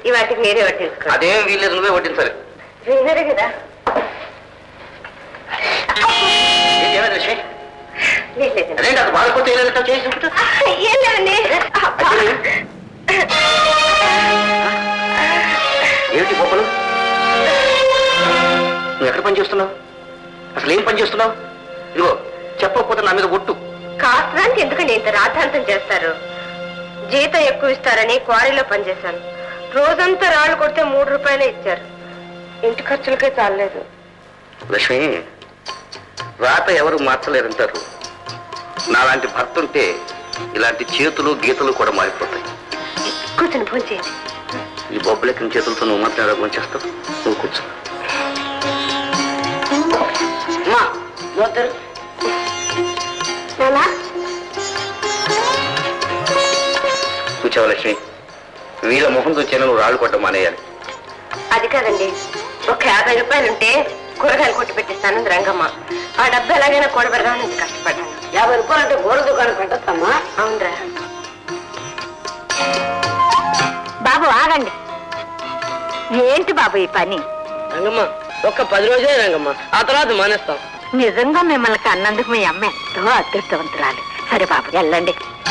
ఈ వాటికి మీరే వడ్డించుకోండి అదేం వీల్లేదు నువ్వే వడ్డించాలి వినరు కదా ఏంటి ఏమైంది విషయం లేదండి అదేంటి అది బాధపోతే ఏలేదట చేసి ఉంటే? ఏం లేదండి అబ్బా. ఏమిటి గొప్పలు నువ్వు ఎక్కడ పని చేస్తున్నావు అసలు ఏం పని చేస్తున్నావు ఇదిగో చెప్పకపోతే నా మీద ఒట్టు కాస్త్రానికి ఎందుకండి ఇంత రాద్ధాంతం చేస్తారు జీతం ఎక్కువ ఇస్తారని క్వారీలో పనిచేశాను రోజంతా రాళ్ళు కొడితే మూడు రూపాయలే ఇచ్చారు ఇంటి ఖర్చులకే చాలలేదు లక్ష్మి రాత ఎవరు మార్చలేరంటారు నాలాంటి భర్త ఉంటే ఇలాంటి చేతులు గీతలు కూడా మారిపోతాయి కూర్చుని ఫోన్ చేయండి ఈ బొబ్బలెక్కిన చేతులతో నువ్వు మాత్రం ఎలా చేస్తావు నువ్వు కూర్చో అమ్మా, వద్దరు. నానా కూర్చోవా లక్ష్మి వీళ్ళ మొహం చూచాను నువ్వు రాళ్ళు కొట్టడం మానేయాలి అది కాదండి ఒక యాభై రూపాయలు ఉంటే కూరగాయలు కొట్టి పెట్టిస్తాను రంగమ్మ ఆ డబ్బు ఎలాగైనా కూడబెడదామని కష్టపడ్డాను యాభై రూపాయలు అంటే గోడ దుకాణం పెట్టద్దమ్మా అవునరా బాబు ఆగండి ఏంటి బాబు ఈ పని రంగమ్మ ఒక్క పది రోజే రంగమ్మ ఆ తర్వాత మానేస్తాం నిజంగా మిమ్మల్ని కన్నందుకు మీ అమ్మ ఎంతో అదృష్టవంతురాలు సరే బాబు వెళ్ళండి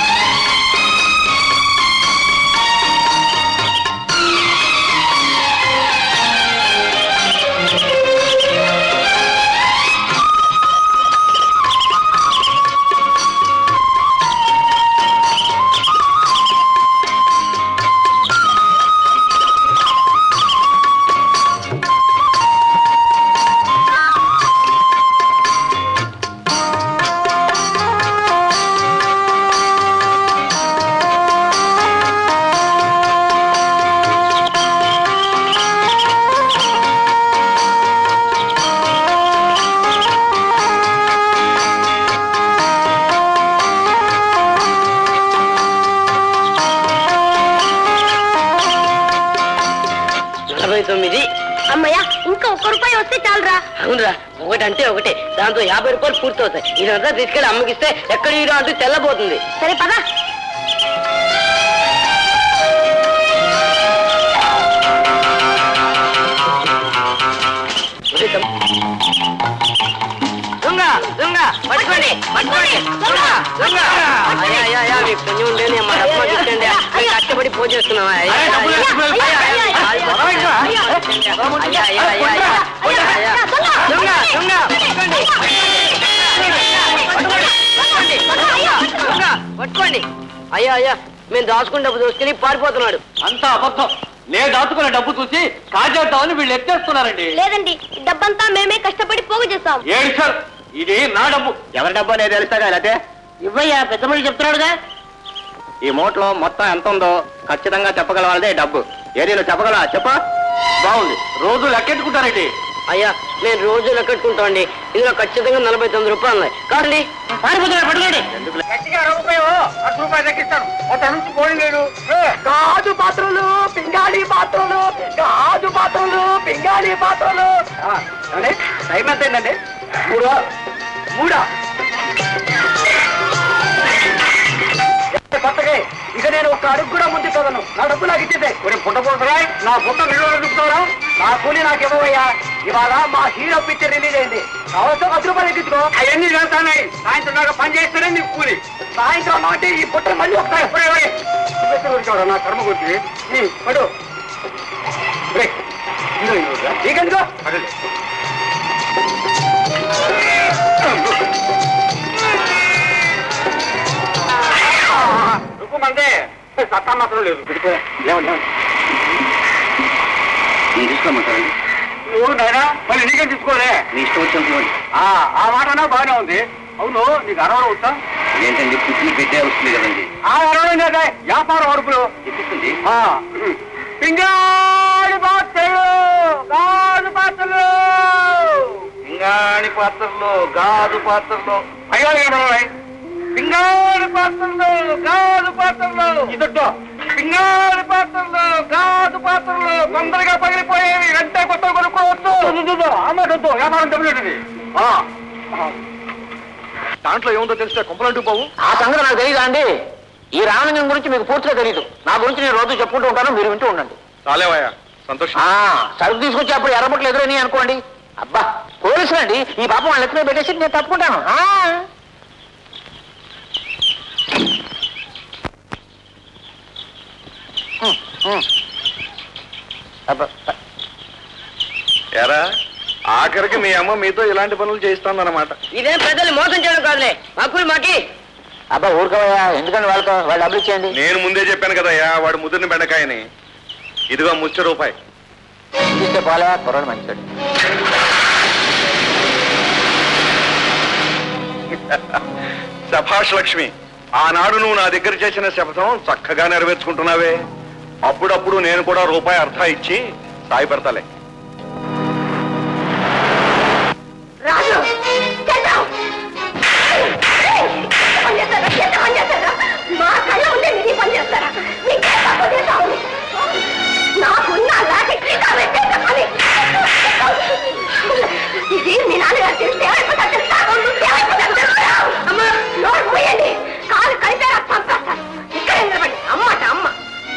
నలభై తొమ్మిది అమ్మయ్య ఇంకా ఒక్క రూపాయి వస్తే చాలరా అవునరా ఒకటి అంటే ఒకటే దాంతో యాభై రూపాయలు పూర్తవుతాయి ఇదంతా తీసుకెళ్ళి అమ్మకిస్తే ఎక్కడ హీరో అంటూ తెల్లబోతుంది సరే పదా దొంగ దొంగ పట్టుకోండి పట్టుకోండి దొంగ దొంగ అయ్యా అయ్యా అయ్యా మీ పుణ్యం ఉండేది మా డబ్బు మాకు ఇచ్చండి మేము కష్టపడి పూజ చేస్తున్నాం అయ్యా అయ్యా, అయ్యా, అయ్యా, అయ్యా, అయ్యా, అయ్యా, అయ్యా, అయ్యా, అయ్యా, అయ్యా. దొంగ దొంగ పట్టుకోండి పట్టుకోండి, పట్టుకోండి, దొంగ పట్టుకోండి అయ్యా అయ్యా మేము దాచుకున్న డబ్బు దోసుకుని పారిపోతున్నాడు అంతా అబద్ధం నేను దాచుకున్న డబ్బు చూసి కాజేద్దామని వీళ్ళు ఎత్తేస్తున్నారండి లేదండి డబ్బంతా మేమే కష్టపడి పోగు చేస్తాం ఏడు సార్ ఇది నా డబ్బు ఎవరి డబ్బు అనేది తెలుస్తాగా లేతే ఇవ్వయ్యా పెద్ద మనిషి చెప్తున్నాడుగా ఈ మూటలో మొత్తం ఎంత ఉందో ఖచ్చితంగా చెప్పగలవాలదే డబ్బు ఏది నువ్వు చెప్పగలవా చెప్పా బాగుంది రోజు లెక్కెట్టుకుంటారండి అయ్యా నేను రోజు లెక్కెట్టుకుంటామండి ఇందులో ఖచ్చితంగా నలభై తొమ్మిది రూపాయలు ఉన్నాయి కాదండి పారిపోతున్నాడు పట్టుకోండి గాజు పాత్రలు పింగాళి పాత్రలు గాజు పాత్రలు పింగాళి పాత్రలు ఆ, ఏమండి? టైం ఎంత అయిందండి మూడు మూడా కొత్తగా ఇక నేను ఒక్క అడుగు కూడా ముందు చదవను నా డబ్బు నాకు ఇచ్చేదే కొన్ని పుట్టపోతురా నా పుట్ట నిల్వ చూపుతారా నా కూలి నాకు ఇవ్వవయ్యా ఇవాళ మా హీరో పిక్చర్ రిలీజ్ అయింది కావచ్చు పది రూపాయలు ఎక్కించుకో అవన్నీ చేస్తానాయి సాయంత్రం దాకా పని చేస్తేనే నీకు కూలి సాయంత్రం అంటే ఈ పుట్ట మళ్ళీ ఒకసారి ఎప్పుడే వచ్చాడు నా కర్మ కొట్టి పడు నీకెందుకో రుక్కు మందే సత్తా మాత్రం లేదు లేవండి నేను తీసుకోమంటారండి నువ్వు నాయనా మళ్ళీ నీకేం తీసుకోలే మీ ఇష్టం వచ్చినటువంటి ఆ ఆ మాటనా బాగానే ఉంది అవును నీకు అరవడం వచ్చా ఏంటండి పుట్టిన బిడ్డే వస్తుంది కదండి ఆ అరవడం లేదా వ్యాపారం వరుపులు ఎక్కుతుంది ఆ, పింగాళి పాత్రలు గాజు పాత్రలు పింగాణి పాత్రలో గాజు పాత్రలో అయ్యో ఏమన్నాయి పింగాళి పాత్రలు గాజు పాత్రలు ఇదొట్టు పింగాళి పాత్రలు గాజు పాత్రలు తొందరగా పగిలిపోయేవి వెంటనే కొత్త కొనుక్కోవచ్చు ఆ మాట వద్దు వ్యాపారం దెబ్బతింటుంది. ఆ దాంట్లో ఏముందో తెలిస్తే కొంపలంటూ పోవు ఆ సంగతి నాకు తెలియదా అండి ఈ రామలింగం గురించి మీకు పూర్తిగా తెలియదు నా గురించి నేను రోజు చెప్పుకుంటూ ఉంటాను మీరు వింటూ ఉండండి చాలేవయ్యా సంతోషం ఆ, సరుకు తీసుకొచ్చేప్పుడు ఎర్రబొట్లు ఎదురని అనుకోండి అబ్బా పోలీసులు అండి ఈ పాపం వాళ్ళ ఎత్తున పెట్టేసి నేను తప్పుకుంటాను ఆ. ఉమ్, ఉమ్. అబ్బా, ఎరా ఆఖరికి మీ అమ్మ మీతో ఇలాంటి పనులు చేయిస్తానన్నమాట ఇదేం ప్రజల్ని మోసం చేయడం కాదులే మాకు మాకి అబ్బా ఊరుకోవయ్యా ఎందుకండి వాళ్ళతో వాళ్ళు డబ్బులు ఇచ్చేయండి నేను ముందే చెప్పాను కదయ్యా వాడు ముద్దుని బెండకాయని ఇదిగో ముచ్చ రూపాయి ఇస్తే పోలే కుర్రాడు మంచివాడు శభాష్ లక్ష్మి ఆనాడు నువ్వు నా దగ్గర చేసిన శపథం చక్కగా నెరవేర్చుకుంటున్నావే అప్పుడప్పుడు నేను కూడా రూపాయి అర్థం ఇచ్చి సాయి పెడతాలే రాజు చేద్దాం పని చేస్తారా ఎంత పని చేస్తారా మా కళ్ళ ఉండే నీ పని చేస్తారా నీకే తప్పు చేస్తావు నాకున్న లాకెట్ పెట్టేస్తా పని ఇది మీ నాన్నగారు తెలిస్తే ఏమైపోతా తెలుసా ఏమైపోతా తెలుసా అమ్మా నోరు పోయండి కాలు కలితే చంపేస్తారు ఇక్కడ నిలబడి అమ్మట అమ్మ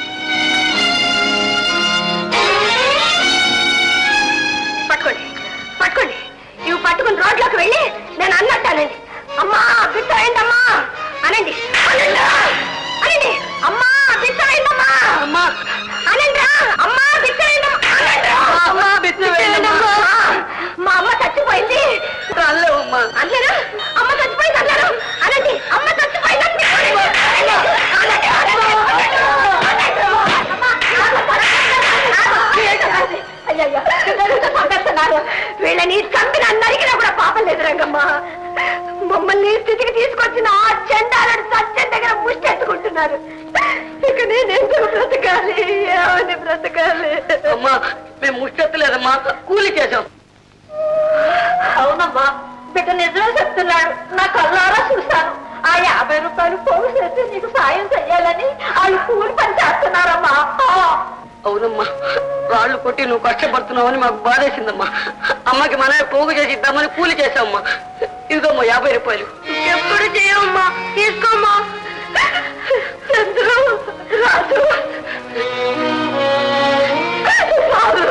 పట్టుకోండి పట్టుకోండి ఇవి పట్టుకుని రోడ్లోకి వెళ్ళి నేను అన్నట్టానండి అమ్మా బిడ్డ అయిందమ్మా అనండి అనండి అనండి అమ్మా బిడ్డ అయిందమ్మా అమ్మా అనండి అమ్మా బిడ్డ అయిందమ్మా అమ్మా బిడ్డ అయిందమ్మా మా అమ్మ చచ్చిపోయింది అమ్మా అన్నారా అమ్మ చచ్చిపోయింది అన్నారు అనండి అమ్మ చచ్చిపోయింది అనండి. అనండి, అనండి, అనండి, అనండి. అమ్మా, అయ్యయ్యో, పిల్లలతో చంపేస్తున్నారు. వీళ్ళని చంపిన నరికినా కూడా పాపం లేదు రంగమ్మ మమ్మల్ని ఈ స్థితికి తీసుకొచ్చిన ఆ చెండాలను సత్యం దగ్గర ముష్టెత్తుకుంటున్నారు ఇక నేను ఎందుకు బ్రతకాలి ఏమని బ్రతకాలి అమ్మా మేము ముష్టెత్తలేదమ్మా కూలి చేసాం అవునమ్మా బిడ్డ నిజమే చెప్తున్నాడు నా కళ్ళారా చూశాను ఆ యాభై రూపాయలు పోగు చేసి నీకు సాయం చెయ్యాలని వాళ్ళు కూలి పని చేస్తున్నారమ్మా ఆ. అవునమ్మా రాళ్ళు కొట్టి నువ్వు కష్టపడుతున్నావని మాకు బాధేసిందమ్మా అమ్మకి మనమే పోగు చేసి ఇద్దామని కూలి చేసామమ్మా ఇదిగోమ్మా యాభై రూపాయలు ఎప్పుడు చేయమ్మా తీసుకోమ్మా చంద్రు రాజు బాబు.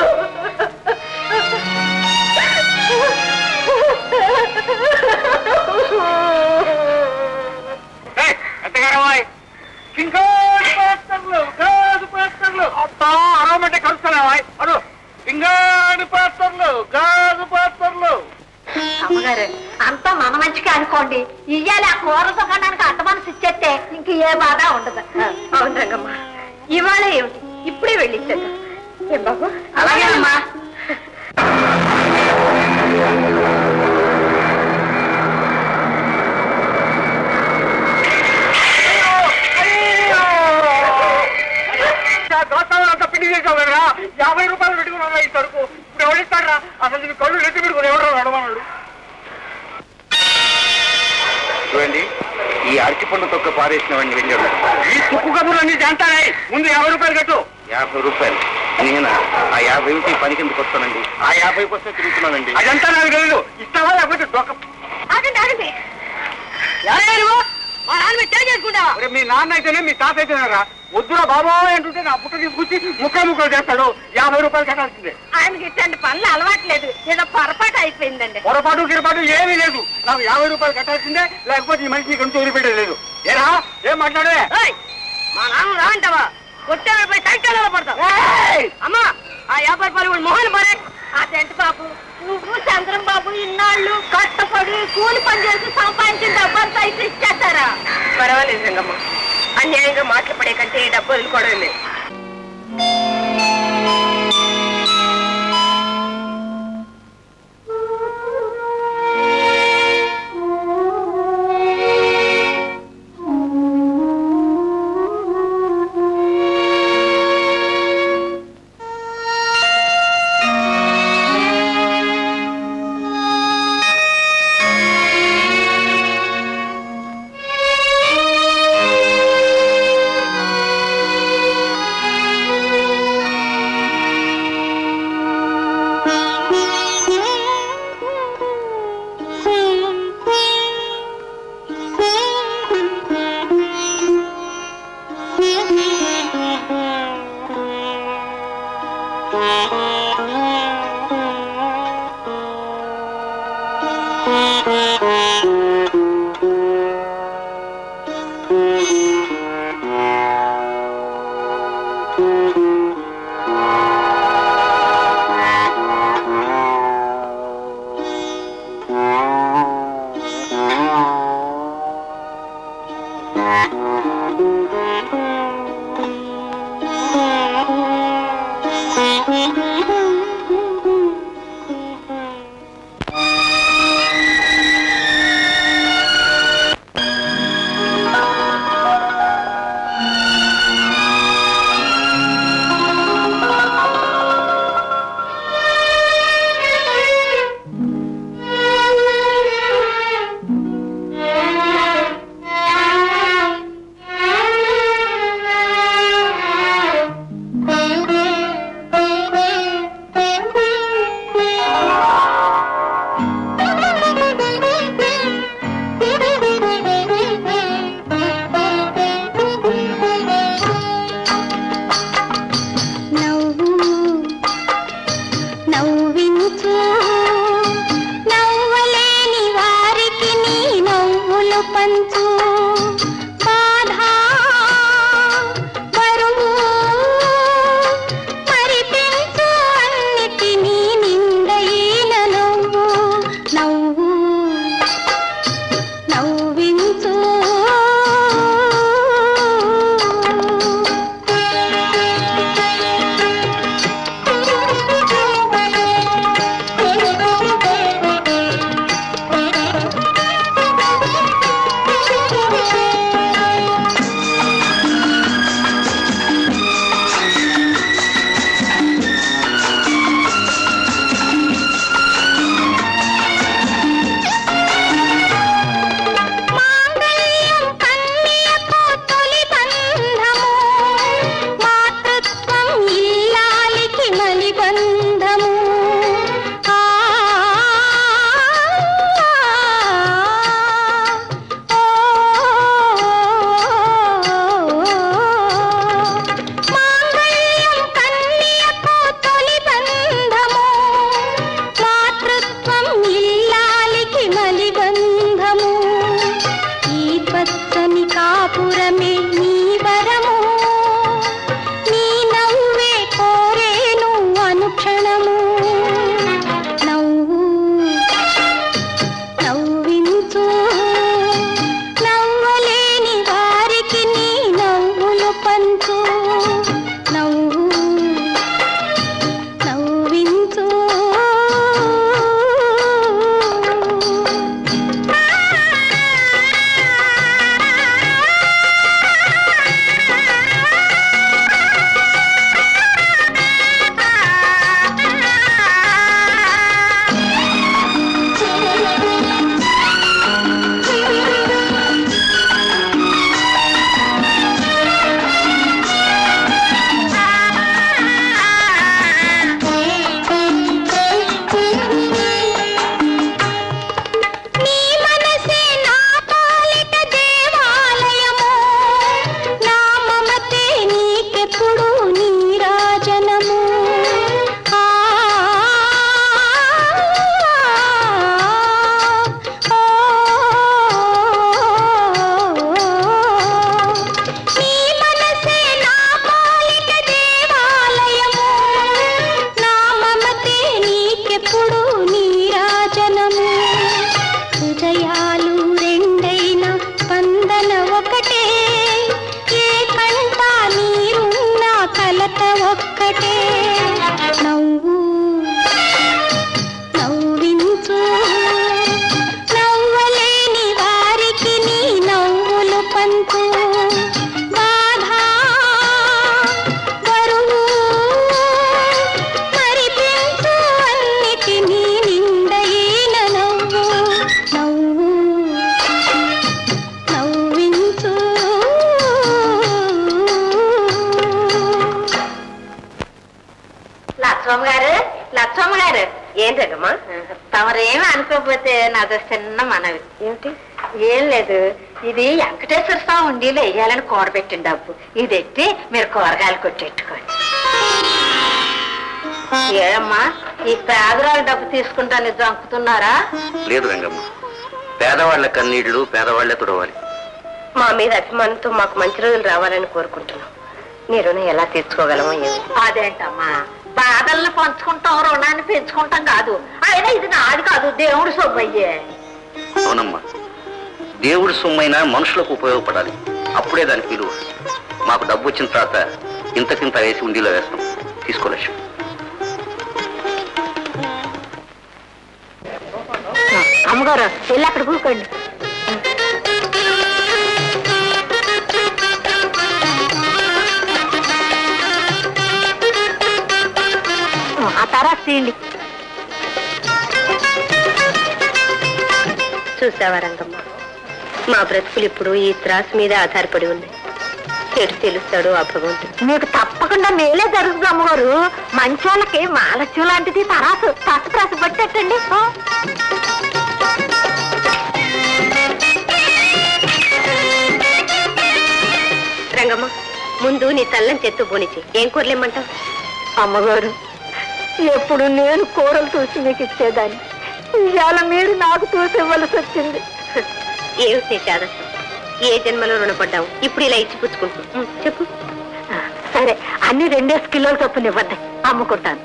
అరవమంటే కలుస్తున్నావా అడు పింగాడి పాత్రలు గాజు పాత్రలు అమ్మగారు అంతా మన మంచిగా అనుకోండి ఇయ్యాలి ఆ కూర దుకాణానికి అంత మనసు ఇచ్చేస్తే ఇంక ఏ బాధ ఉండదు అవును రంగమ్మ ఇవాళ ఏమిటి ఇప్పుడే వెళ్ళిచ్చేద్దాం ఏం బాబు అలాగేనమ్మా దోస్తాలు అంతా పిండి చేసావు కదా యాభై రూపాయలు పెట్టుకున్నా ఈ సరుకు ఇప్పుడు ఎవరిస్తారా అసలు నీ కళ్ళు నెత్తి పెట్టుకుని ఎవడో నడవన్నాడు చూడండి ఈ అరటి పండు తొక్క పారేసిన వాడిని వెళ్ళాడు ఈ తుక్కు కబుర్లు అన్ని చేస్తానే ముందు యాభై రూపాయలు కట్టు యాభై రూపాయలు నేను ఆ యాభై పని కిందకి వస్తానండి ఆ యాభై కోసం తిరుగుతున్నానండి అదంతా నాకు తెలియదు ఇస్తావా లేకపోతే దొక్క ఆగండి ఆగండి మా నాన్న మీద చేయి చేసుకుంటావా ఒరే, మీ నాన్న అయితేనే మీ తాత అయితేనేరా వద్దురా బాబాయ్ అంటుంటే నా పుట్ట తీసుకొచ్చి ముక్కలు ముక్కలు చేస్తాడు యాభై రూపాయలు కట్టాల్సిందే ఆయనకి ఇట్లాంటి పనులు అలవాట్లేదు ఏదో పొరపాటు అయిపోయిందండి పొరపాటు గిరపాటు ఏమీ లేదు నాకు యాభై రూపాయలు కట్టాల్సిందే లేకపోతే ఈ మనిషిని కొంచెం వదిలిపెట్టేది లేదు ఏరా ఏం మాట్లాడే మా నాన్న రా అంటావా కొట్టే సైకిల్ పడతావు అమ్మా ఆ యాభై రూపాయలు కూడా మొహాన్ని పడే అదేంటి బాబు నువ్వు చంద్రం బాబు ఇన్నాళ్ళు కష్టపడి కూలి పని చేసి సంపాదించిన డబ్బంతా అయితే ఇచ్చేస్తారా పర్వాలేదు రంగమ్మ అన్యాయంగా మాటలు పడే కంటే ఈ డబ్బు వదులుకోవడం లేదు ఆ నవ్వు నవ్వించు నవ్వలేని వారికి నీ నవ్వులు పంచు బాధ బరువు మరిపించు అన్నిటినీ నిందైన నవ్వు నవ్వు నవ్వించు మాంగళ్యం కన్యకు తొలి బంధము మాతృత్వం ఇల్లాలికి మలి బంధము ఆ మాంగళ్యం కన్యకు తొలి బంధము మాతృత్వం ఇల్లాలికి మలి బంధము ఈ పచ్చని కాపురమే నీ వరము నీ నవ్వే కోరేను అనుక్షణము నవ్వు నవ్వించు నవ్వలేని వారికి నీ నవ్వులు పంచు నవ్వు నవ్వించు నీ మనసే నా పాలిట దేవాలయము నా మమతే నీకెప్పుడు నీరాజనము ఆ నీ మనసే నా పాలిట దేవాలయము నా మమతే నీకెప్పుడు నీరాజనము హృదయాలు రెండైన స్పందన ఒకటే ఏ కంట నీరున్న కలత ఒక్కటే నవ్వు నవ్వించు నవ్వలేని వారికి నీ నవ్వులు పంచు బాధ బరువు మరిపించు అన్నిటినీ నిందైన నవ్వు నవ్వు నవ్వించు లక్ష్మమ్మ గారు లక్ష్మమ్మ గారు ఏంటమ్మా తమరేమి అనుకోకపోతే నాదో చిన్న మనవి ఏమిటి ఏం లేదు ఇది వెంకటేశ్వర స్వామి ఉండీలో వేయాలని కూడబెట్టిన డబ్బు ఇది ఎట్టి మీరు కూరగాయలు కొట్టెట్టుకోండి ఏమ్మా ఈ పేదరాలు డబ్బు తీసుకుంటాను జంకుతున్నారా లేదు రంగమ్మ పేదవాళ్ల కన్నీళ్లు పేదవాళ్లే తుడవాలి మా మీద అభిమానంతో మాకు మంచి రోజులు రావాలని కోరుకుంటున్నాం నీ రుణం ఎలా తీర్చుకోగలమో ఏమి అదేంటమ్మా బాధల్ని పంచుకుంటాం రుణాన్ని పెంచుకుంటాం కాదు అయినా ఇది నాది కాదు దేవుడు సొమ్మయ్యే అవునమ్మా దేవుడి సొమ్మైనా మనుషులకు ఉపయోగపడాలి అప్పుడే దానికి విలువ మాకు డబ్బు వచ్చిన తర్వాత ఇంతకింత వేసి ఉండిలో వేస్తాం తీసుకోలేచ్చు అమ్మగారు వెళ్ళి అక్కడ కూకోండి ఆ తర్వాత తీయండి చూసావా రంగమ్మ మా బ్రతుకులు ఇప్పుడు ఈ త్రాసు మీద ఆధారపడి ఉంది చెడు తెలుస్తాడు ఆ భగవంతుడు మీకు తప్పకుండా మేలే జరుగుతుంది అమ్మగారు మంచి వాళ్ళకి మాలస్యం లాంటిది తరాసు తసు ప్రాసు పట్టేటండి రంగమ్మ ముందు నీ తల్లని చెత్తు పోనిచ్చి ఏం కూరలేమంటావు అమ్మగారు ఎప్పుడు నేను కూరలు చూసి మీకు ఇచ్చేదాన్ని ఇవాళ మీరు నాకు చూసి ఇవ్వలసి వచ్చింది ఏమిటి నీ చాదస్తం ఏ జన్మలో రుణపడ్డావు ఇప్పుడు ఇలా ఇచ్చి పుచ్చుకుంటూ చెప్పు ఆ, సరే అన్ని రెండేసి కిలోలు చొప్పున ఇవ్వండి అమ్ముకుంటాను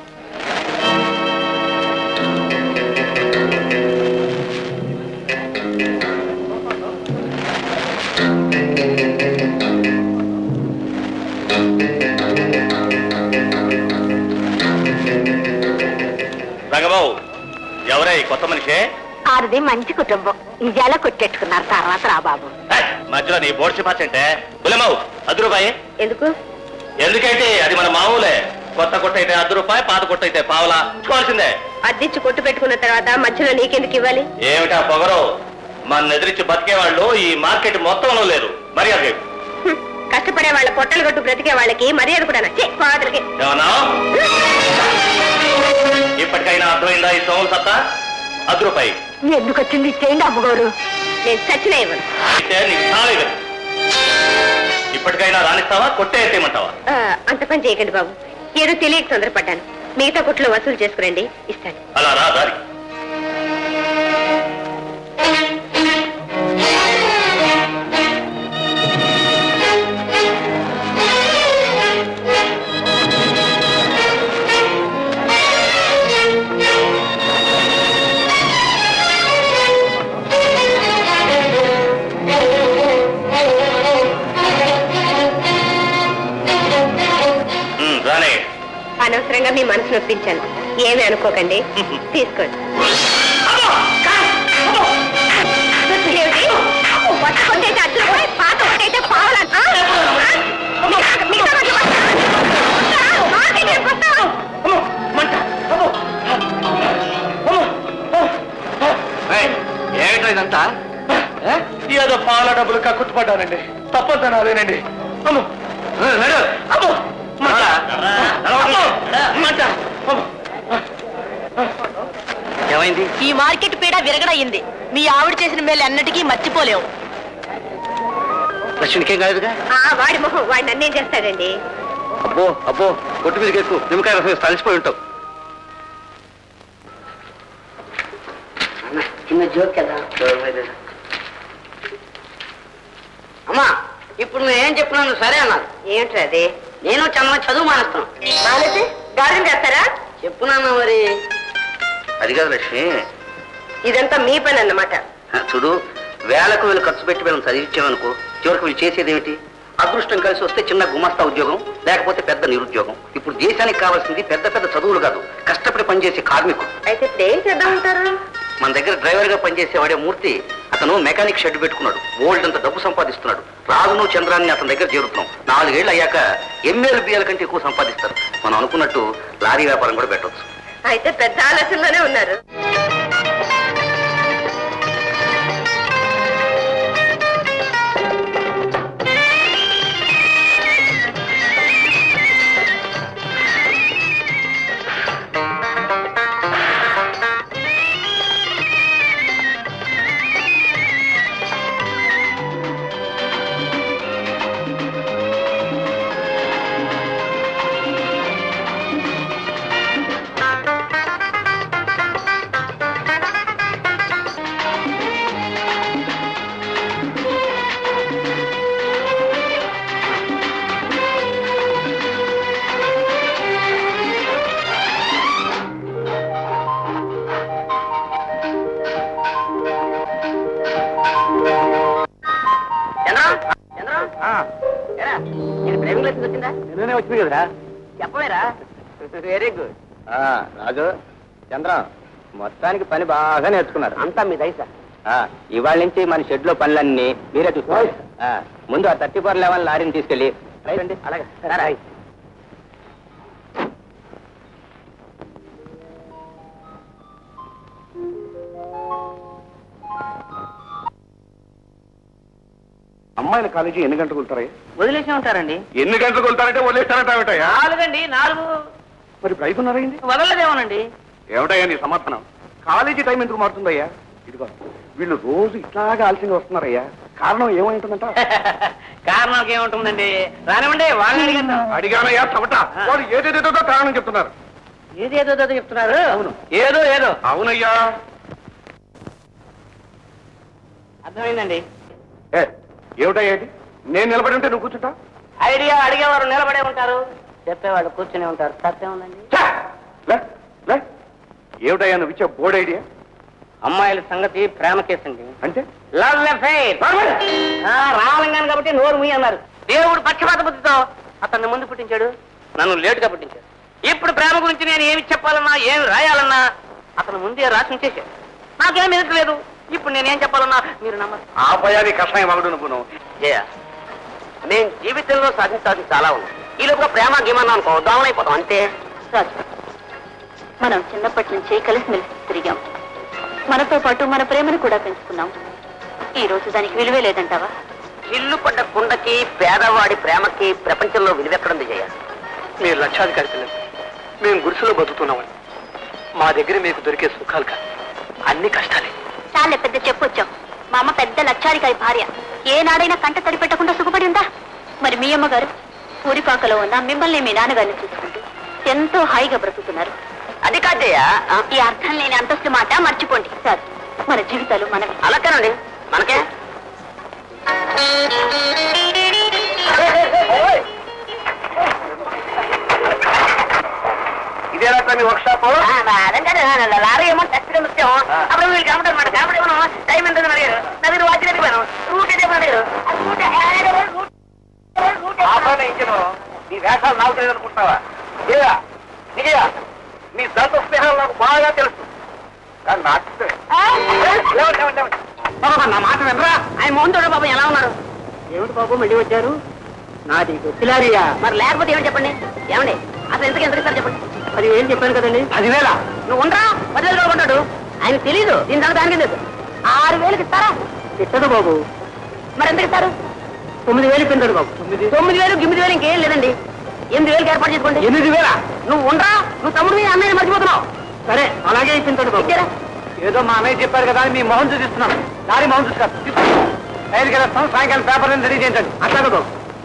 రంగబాబు ఎవరే ఈ కొత్త మనిషే ఆరిది మంచి కుటుంబం ఇవాళ కొట్టెట్టుకున్నారు తర్వాత రా బాబు ఏయ్, మధ్యలో నీ బోర్డు చెప్పాచంటే బులమావు అర్ధ రూపాయి ఎందుకు ఎందుకంటే అది మన మామూలే కొత్త కొట్ట అయితే అర్ధ రూపాయి పాత కొట్ట అయితే పావలా చూడాల్సిందే అద్దెచ్చి కొట్టు పెట్టుకున్న తర్వాత మధ్యలో నీకెందుకు ఇవ్వాలి ఏమిటా పొగరు మన ఎదిరించి బతికే వాళ్ళు ఈ మార్కెట్ మొత్తంలో లేరు మర్యాద లేదు. హ్మ్. కష్టపడే వాళ్ళ పొట్టలు కొట్టు బ్రతికే వాళ్ళకి మర్యాద కూడా నచ్చే పాదలకి ఏమన్నా ఇప్పటికైనా అర్థమైందా ఈ సోముల సత్తా అర్ధ రూపాయి ఎందుకు వచ్చింది ఇచ్చేయండి అమ్మగారు నేను చచ్చిన ఇవ్వను అయితే నీకు చాలా ఇవ్వను. ఇప్పటికైనా రాణిస్తావా కొట్టే ఎత్తేయమంటావా ఆ, అంత పని చేయకండి బాబు ఏదో తెలియక తొందరపడ్డాను మిగతా కొట్లో వసూలు చేసుకురండి ఇస్తాను అలా రా దారి ఉమ్, రానే అనవసరంగా మీ మనసు నొప్పించాను ఏమీ అనుకోకండి తీసుకోండి ఏమిటి? కొత్త కొట్టయితే అర్ధ రూపాయి, పాత కొట్టయితే పావలా? ఆ? ఆ? మిగతా- మిగతా వాటిలో కొట్టా? మాకేంటి కొట్టా? ఏమిటో ఇదంతా ఏదో పాల డబ్బులు కక్కుట్టుపడ్డానండి తప్పదని అదేనండి అమ్మో అమ్మో మంట. అమ్మో! మంట. అమ్మో! ఏమైంది ఈ మార్కెట్ పీడ విరగడయింది మీ ఆవిడ చేసిన మేలు ఎన్నటికీ మర్చిపోలేవు లక్ష్మికేం కాదుగా ఆ, వాడి మొహం వాడిని నన్నేం చేస్తాడండి అబ్బో అబ్బో కొట్టు మీదకి ఎక్కువ నిమ్మకాయ రసం వేసి తలిసిపోయి ఉంటావు చిన్న జోక్ కదా అమ్మా ఇప్పుడు నువ్వేం చెప్పినాను సరే అన్నారు ఏమిట్రా అది నేను చన్న చదువు మానేస్తాను మానేసి గార్డెన్ చేస్తారా చెప్పున్నాను మరి అది కాదు లక్ష్మి ఇదంతా మీ పని అన్నమాట ఆ, చూడు వేలకు వేలు ఖర్చు పెట్టి వీళ్ళని చదివించామనుకో చివరికి వీళ్ళు చేసేది ఏమిటి అదృష్టం కలిసి వస్తే చిన్న గుమస్తా ఉద్యోగం లేకపోతే పెద్ద నిరుద్యోగం ఇప్పుడు దేశానికి కావాల్సింది పెద్ద పెద్ద చదువులు కాదు కష్టపడి పనిచేసే కార్మికుడు అయితే ఇప్పుడు ఏం చేద్దామంటారు మన దగ్గర డ్రైవర్ గా పనిచేసేవాడే మూర్తి అతను మెకానిక్ షెడ్ పెట్టుకున్నాడు ఓల్డ్ అంత డబ్బు సంపాదిస్తున్నాడు రాజును చంద్రాన్ని అతని దగ్గర చేరుతున్నాం నాలుగేళ్లు అయ్యాక ఎంఏలు బియ్యాల కంటే ఎక్కువ సంపాదిస్తారు మనం అనుకున్నట్టు లారీ వ్యాపారం కూడా పెట్టవచ్చు అయితే పెద్ద ఆలోచనలోనే ఉన్నారు తెలుసు కదరా చెప్పవేరా వెరీ గుడ్ రాజు చంద్రం మొత్తానికి పని బాగా నేర్చుకున్నారు అంతా మీ దయ సార్ ఆ, ఇవాళ నుంచి మన షెడ్ లో పనులన్నీ మీరే చూసుకోవాలి ఆ, ముందు ఆ థర్టీ ఫోర్ లెవెన్ లారీని తీసుకెళ్ళి రైట్ అలాగే సరే అమ్మాయిల కాలేజీ ఎన్ని గంటలకు వెళ్తారా వదిలేసి ఉంటారండి ఎన్ని గంటలకు వెళ్తారంటే వదిలేస్తారటా నాలుగండి నాలుగు మరి ఇప్పుడు ఐదున్నరైంది వదలదేమోనండి ఏమిటయ్యా నీ సమాధానం కాలేజీ టైం ఎందుకు మారుతుందయ్యా ఇదిగో వీళ్ళు రోజు ఇట్లాగా ఆలస్యంగా వస్తున్నారయ్యా కారణం ఏమైంటుందంట కారణం ఏముంటుందండి రానివ్వండి వాళ్ళని అడిగాను అడిగానయ్యా చవట వాడు ఏదేదేదో కారణం చెప్తున్నారు ఏదేదో ఏదో చెప్తున్నారు అవును ఏదో ఏదో అవునయ్యా అర్థమైందండి ఏ ఏమిటయ్యా ఇది నేను నిలబడి ఉంటే నువ్వు కూర్చుంటా ఐడియా అడిగేవారు నిలబడే ఉంటారు చెప్పేవాళ్ళు కూర్చుని ఉంటారు తప్పేముందండి ఛా! లే, లే. ఏమిటయ్యా నువ్వు ఇచ్చే బోర్డ్ ఐడియా అమ్మాయిల సంగతి ప్రేమ కేసు అండి అంటే లవ్ అఫైర్ రావాలంగాను కాబట్టి నోరు ముయ్యి అన్నారు దేవుడు పక్షపాత బుద్ధితో అతన్ని ముందు పుట్టించాడు నన్ను లేటుగా పుట్టించాడు ఇప్పుడు ప్రేమ గురించి నేను ఏమి చెప్పాలన్నా ఏమి రాయాలన్నా అతను ముందే రాసి ఉంచేశాడు నాకేం ఎదురలేదు ఇప్పుడు నేనేం చెప్పాలన్నా మీరు నమ్మరు ఆ భయాన్ని కషాయం మగడు నువ్వు జయ నేను జీవితంలో సాధించాల్సి చాలా ఉంది ఈ లోపల ప్రేమ గీమన్నా అనుకో దోమలైపోతాం అంతే రాజు మనం చిన్నప్పటి నుంచి కలిసిమెలిసి తిరిగాం మనతో పాటు మన ప్రేమను కూడా పెంచుకున్నాం ఈ రోజు దానికి విలువే లేదంటావా ఇల్లు పడ్డ కుండకి పేదవాడి ప్రేమకి ప్రపంచంలో విలువెక్కడుంది జయ మీరు లక్షాధికారి పిల్లలు మేము గుడిసెలో బతుకుతున్నామని మా దగ్గర మీకు దొరికే సుఖాలు కాదు అన్ని కష్టాలే చాలే పెద్ద చెప్పొచ్చాం మా అమ్మ పెద్ద లక్షాధికారి భార్య ఏనాడైనా కంట తడి పెట్టకుండా సుఖపడి ఉందా మరి మీ అమ్మగారు ఊరిపాకలో ఉన్న మిమ్మల్ని మీ నాన్నగారిని చూసుకుంటూ ఎంతో హాయిగా బ్రతుకుతున్నారు అది కాదు జయ ఈ అర్థం లేని అంతస్తు మాట మర్చిపోండి సార్ మన జీవితాలు మనవి అలాగేనండి మనకే ఇదేనా మీ వర్క్ షాప్ లారీ ఏమో టచ్గా ముత్యం అప్పుడు వీళ్ళు కనపడదు మాట కనపడి టైం ఎంత అడిగారు నా దగ్గర వాచ్ ఎత్తిపోయాను రూట్ అయితే అడిగారు ఆ పైన ఇంజను నీ వేషాలు నాకు తెలియదు అనుకుంటావా విజయ విజయ నీ దంత స్నేహాలు నాకు బాగా తెలుసు కానీ నాకు తెలియదు. లేవండి, లేవండి, లేవండి. నా మాట వినరా ఆయన మోహన్ చూడ బాబు ఎలా ఉన్నారు ఏమిటి బాబు మళ్ళీ వచ్చారు నాది పిలారియా మరి లేకపోతే ఏమిటి చెప్పండి ఏమండి అసలు ఎందుకు ఎందుకు ఇస్తారు చెప్పండి అది ఏం చెప్పాను కదండి పదివేల నువ్వు ఉండరా పదివేలు రూపాయలు ఆయన తెలీదు దీని తర్వాత దానికి తెలుసు ఆరు వేలకు ఇస్తారా ఇచ్చదు బాబు మరి ఎందుకు ఇస్తారు తొమ్మిది వేలు ఇప్పించాడు బాబు తొమ్మిది వేలు గిమ్మిది వేలు ఇంకేం లేదండి ఎనిమిది వేలకు ఏర్పాటు చేసుకోండి ఎనిమిది వేల నువ్వు ఉండరా నువ్వు తమ్ముడు మీ అన్నయ్య మర్చిపోతున్నావు సరే అలాగే ఇప్పించాడు బాబు ఏదో మా అన్నయ్య చెప్పారు కదా అని మీ మొహం చూపిస్తున్నాను లారీ మొహం చూసుకో రైలుకి వెళ్ళొస్తాం సాయంకాలం పేపర్ రెడీ చేయించండి అట్లాగే బాబు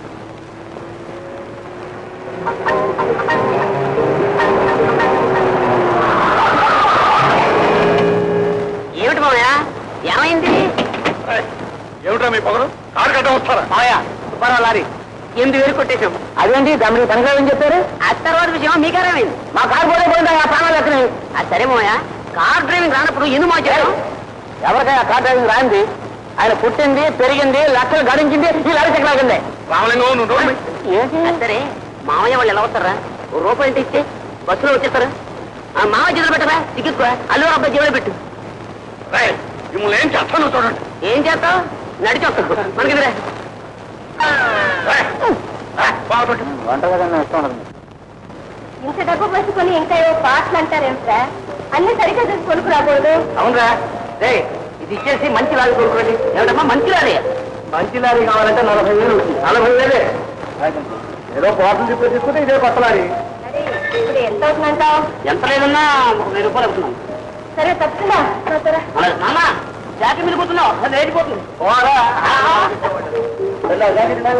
ఏమిటి మామయ్య ఏమైంది ఏమిటా మీ పొగరు కారు కట్ట వస్తారా మామయ్య సుబ్బారావు లారీ ఎనిమిది వేలు కొట్టేశాం అదేంటి దాని తనగా ఏం చెప్పారు ఆ తర్వాత విషయం మీకేమైంది మా కారు పోతే పోయిందా ఆ ప్రాణాలు ఎక్కడవి అది సరే మామయ్య కార్ డ్రైవింగ్ రానప్పుడు ఎందుకు మా చేయడం ఎవరికైనా కార్ డ్రైవింగ్ రాంది ఆయన పుట్టింది పెరిగింది లక్షలు గడించింది ఈ లారీ చెక్కలాగింది రామలింగం నువ్వు నోరు మూయి. అది సరే మామయ్య వాళ్ళు ఎలా వస్తారా ఓ రూపాయి అంటే ఇస్తే బస్సులో వచ్చేస్తారా ఆ మామయ్య చేతులు పెట్టరా టికెట్ అల్లు అబ్బాయి జేబులో పెట్టు రేయ్, మిమ్మల్ని ఏం చేస్తాను చూడండి ఏం చేస్తావు నడిచి వస్తావు మనకి రేయ్, రేయ్, బాగా పెట్టు. వంట కదన్నా ఇష్టం ఉండదు ఇంత డబ్బు పట్టుకొని ఇంకా ఏవో పాటలు అంటారేమిట్రా అన్ని సరిగ్గా చూసి కొనుక్కురాకూడదు అవునరా రే ఇది ఇచ్చేసి మంచి లారీ కొనుక్కోండి ఏమిటమ్మా మంచి లారీ మంచి లారీ కావాలంటే నలభై వేలు అవుతుంది. నలభై వేలే ఏదో బాటిల్ చెప్పి తీసుకుంటే ఇదే కొత్త లారీ మరి ఇప్పుడు ఎంత అవుతుందంటావు ఎంత లేదన్నా ఒక వెయ్యి రూపాయలు అవుతున్నాం సరే తప్పుతుందా సరే అలాగే నాన్న జాతి మీద కూర్చున్నావు అది లేచిపోతుంది పోరా. వెళ్ళా, జాకెట్ లేదు.